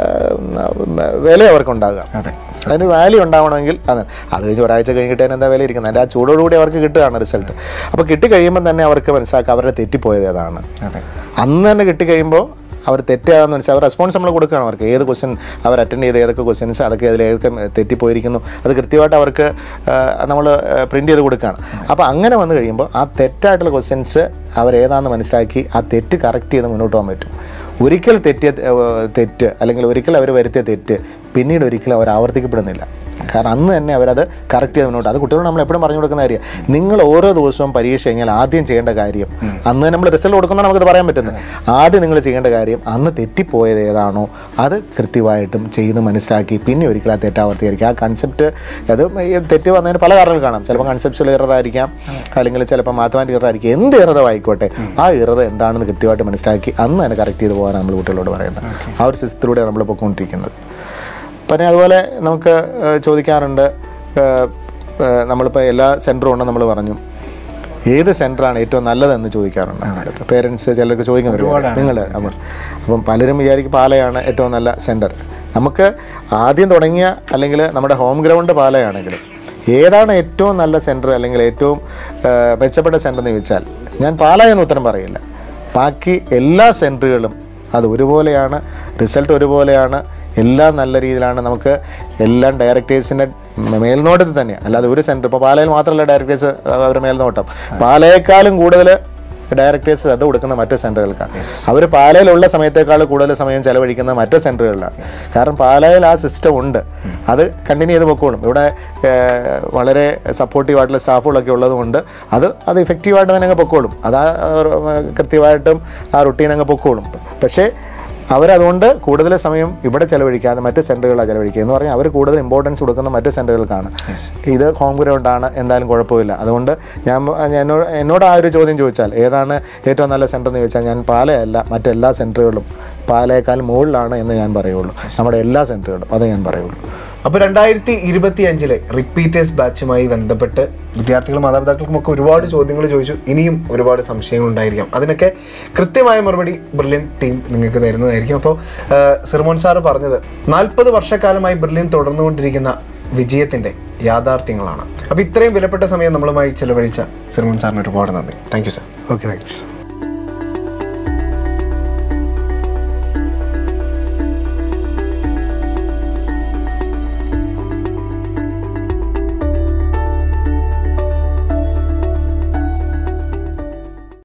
Speaker 1: വില അവർക്കുണ്ടാകുക
Speaker 2: അതെ
Speaker 1: അതിന് വാല്യൂ ഉണ്ടാവണമെങ്കിൽ അത് അത് കഴിഞ്ഞ് ഒരാഴ്ച കഴിഞ്ഞ് കിട്ടാൻ എന്താ വില ഇരിക്കുന്നത് അതിൻ്റെ ആ ചൂടോടുകൂടി അവർക്ക് കിട്ടുകയാണ് റിസൾട്ട് അപ്പോൾ കിട്ടിക്കഴിയുമ്പോൾ തന്നെ അവർക്ക് മനസ്സിലാക്കുക അവരുടെ തെറ്റിപ്പോയത് ഏതാണ്
Speaker 2: അതെ
Speaker 1: അന്ന് തന്നെ കിട്ടിക്കഴിയുമ്പോൾ അവർ തെറ്റാന്ന് മനസ്സിലായി അവർ റെസ്പോൺസ് നമ്മൾ കൊടുക്കുകയാണ് അവർക്ക് ഏത് ക്വസ്റ്റ്യൻ അവർ അറ്റൻഡ് ചെയ്ത ഏതൊക്കെ ക്വസ്റ്റ്യൻസ് അതൊക്കെ അതിൽ ഏതൊക്കെ തെറ്റിപ്പോയിരിക്കുന്നു അത് കൃത്യമായിട്ട് അവർക്ക് നമ്മൾ പ്രിൻറ്റ് ചെയ്ത് കൊടുക്കുകയാണ് അപ്പോൾ അങ്ങനെ വന്നു കഴിയുമ്പോൾ ആ തെറ്റായിട്ടുള്ള ക്വസ്റ്റ്യൻസ് അവരേതാണെന്ന് മനസ്സിലാക്കി ആ തെറ്റ് കറക്റ്റ് ചെയ്ത് മുന്നോട്ട് പോകാൻ പറ്റും ഒരിക്കൽ തെറ്റിയ ഏഹ്, തെറ്റ് അല്ലെങ്കിൽ ഒരിക്കൽ അവർ വരുത്തിയ തെറ്റ് പിന്നീട് ഒരിക്കലും അവർ ആവർത്തിക്കപ്പെടുന്നില്ല കാരണം അന്ന് തന്നെ അവരത് കറക്റ്റ് ചെയ്ത് മുന്നോട്ട് അത് കുട്ടികളോട് നമ്മൾ എപ്പോഴും പറഞ്ഞു കൊടുക്കുന്ന കാര്യം നിങ്ങൾ ഓരോ ദിവസവും പരീക്ഷ കഴിഞ്ഞാൽ ആദ്യം ചെയ്യേണ്ട കാര്യം അന്ന് നമ്മൾ റിസൾട്ട് കൊടുക്കുമ്പോൾ നമുക്കത് പറയാൻ പറ്റുന്നത് ആദ്യം നിങ്ങൾ ചെയ്യേണ്ട കാര്യം അന്ന് തെറ്റിപ്പോയത് ഏതാണോ അത് കൃത്യമായിട്ടും ചെയ്ത് മനസ്സിലാക്കി പിന്നെ ഒരിക്കലും ആ തെറ്റാവർത്തിയായിരിക്കും ആ കൺസെപ്റ്റ് അത് ഈ തെറ്റ് വന്നതിന് പല കാരണങ്ങൾ കാണാം ചിലപ്പോൾ കൺസെപ്റ്റുവൽ എറർ ആയിരിക്കാം അല്ലെങ്കിൽ ചിലപ്പോൾ മാത്തമാറ്റിക് എറർ ആയിരിക്കും എന്ത് എറർ ആയിക്കോട്ടെ ആ എറർ എന്താണെന്ന് കൃത്യമായിട്ട് മനസ്സിലാക്കി അന്ന് തന്നെ കറക്റ്റ് ചെയ്ത് പോകാനാണ് നമ്മൾ കുട്ടികളോട് പറയുന്നത് ആ ഒരു സിസ്റ്റത്തിലൂടെ നമ്മൾ പോയിക്കൊണ്ടിരിക്കുന്നത് പിന്നെ അതുപോലെ നമുക്ക് ഏഹ്, ചോദിക്കാറുണ്ട് ഏഹ്, ഏഹ്, നമ്മളിപ്പോൾ എല്ലാ സെൻറ്ററും ഉണ്ടെന്ന് നമ്മൾ പറഞ്ഞു ഏത് സെൻറ്ററാണ് ഏറ്റവും നല്ലതെന്ന് ചോദിക്കാറുണ്ട് പേരൻസ് ചിലർക്ക് ചോദിക്കുന്നുണ്ട് നിങ്ങൾ അവർ അപ്പം പലരും വിചാരിക്കും പാലയാണ് ഏറ്റവും നല്ല സെൻറ്റർ നമുക്ക് ആദ്യം തുടങ്ങിയ അല്ലെങ്കിൽ നമ്മുടെ ഹോം ഗ്രൗണ്ട് പാലയാണെങ്കിലും ഏതാണ് ഏറ്റവും നല്ല സെൻറ്റർ അല്ലെങ്കിൽ ഏറ്റവും ഏഹ്, മെച്ചപ്പെട്ട സെൻറ്റർ എന്ന് ചോദിച്ചാൽ ഞാൻ പാല എന്ന് ഉത്തരം പറയില്ല ബാക്കി എല്ലാ സെൻറ്ററുകളും അത് ഒരുപോലെയാണ് റിസൾട്ട് ഒരുപോലെയാണ് എല്ലാം നല്ല രീതിയിലാണ് നമുക്ക് എല്ലാം ഡയറക്ടേഴ്സിൻ്റെ മേൽനോട്ടത്തിൽ തന്നെ അല്ലാതെ ഒരു സെൻറ്റർ ഇപ്പോൾ പാലയിൽ മാത്രമല്ല ഡയറക്ടേഴ്സ് അവരുടെ മേൽനോട്ടം പാലയേക്കാളും കൂടുതൽ ഡയറക്ടേഴ്സ് ശ്രദ്ധ കൊടുക്കുന്ന മറ്റ് സെൻറ്ററുകൾക്കാണ് അവർ പാലയിലുള്ള സമയത്തേക്കാൾ കൂടുതൽ സമയം ചെലവഴിക്കുന്ന മറ്റ് സെൻറ്ററുകളിലാണ് കാരണം പാലയിൽ ആ സിസ്റ്റം ഉണ്ട് അത് കണ്ടിന്യൂ ചെയ്ത് പൊക്കോളും ഇവിടെ ഏഹ്, വളരെ സപ്പോർട്ടീവായിട്ടുള്ള സ്റ്റാഫുകളൊക്കെ ഉള്ളതുകൊണ്ട് അത് അത് ഇഫക്റ്റീവായിട്ട് തന്നെ അങ്ങ് പൊക്കോളും അത് ആ, ഏഹ്, കൃത്യമായിട്ടും ആ റുട്ടീൻ അങ്ങ് പൊക്കോളും പക്ഷേ അവരതുകൊണ്ട് കൂടുതൽ സമയം ഇവിടെ ചെലവഴിക്കാതെ മറ്റ് സെൻറ്ററുകളാണ് ചെലവഴിക്കുക എന്ന് പറഞ്ഞാൽ അവർ കൂടുതൽ ഇമ്പോർട്ടൻസ് കൊടുക്കുന്ന മറ്റ് സെൻറ്ററുകൾക്കാണ് ഇത് ഹോം ഗ്രൗണ്ടാണ് എന്തായാലും കുഴപ്പമില്ല അതുകൊണ്ട് ഞാൻ ഞാൻ എന്നോട് എന്നോട് ആ ഒരു ചോദ്യം ചോദിച്ചാൽ ഏതാണ് ഏറ്റവും നല്ല സെൻറ്റർ എന്ന് ചോദിച്ചാൽ ഞാൻ പാലയല്ല മറ്റെല്ലാ സെൻറ്ററുകളും പാലയേക്കാൾ മുകളിലാണ് എന്ന് ഞാൻ പറയുള്ളൂ നമ്മുടെ എല്ലാ സെൻറ്ററുകളും അതേ ഞാൻ പറയുള്ളൂ
Speaker 2: അപ്പോൾ രണ്ടായിരത്തി ഇരുപത്തി അഞ്ചിലെ റിപ്പീറ്റേഴ്സ് ബാച്ചുമായി ബന്ധപ്പെട്ട് വിദ്യാർത്ഥികളും മാതാപിതാക്കൾക്കും ഒക്കെ ഒരുപാട് ചോദ്യങ്ങൾ ചോദിച്ചു ഇനിയും ഒരുപാട് സംശയങ്ങൾ ഉണ്ടായിരിക്കാം അതിനൊക്കെ കൃത്യമായ മറുപടി ബ്രില്യൻ ടീം നിങ്ങൾക്ക് തരുന്നതായിരിക്കും അപ്പോൾ സിർമോൻ സാറ് പറഞ്ഞത് നാൽപ്പത് വർഷക്കാലമായി ബ്രില്യൻ തുടർന്നുകൊണ്ടിരിക്കുന്ന വിജയത്തിന്റെ യാഥാർത്ഥ്യങ്ങളാണ് അപ്പോൾ ഇത്രയും വിലപ്പെട്ട സമയം നമ്മളുമായി ചെലവഴിച്ച സിർമോൻ സാറിന് ഒരുപാട് നന്ദി thank you sir
Speaker 1: okay thanks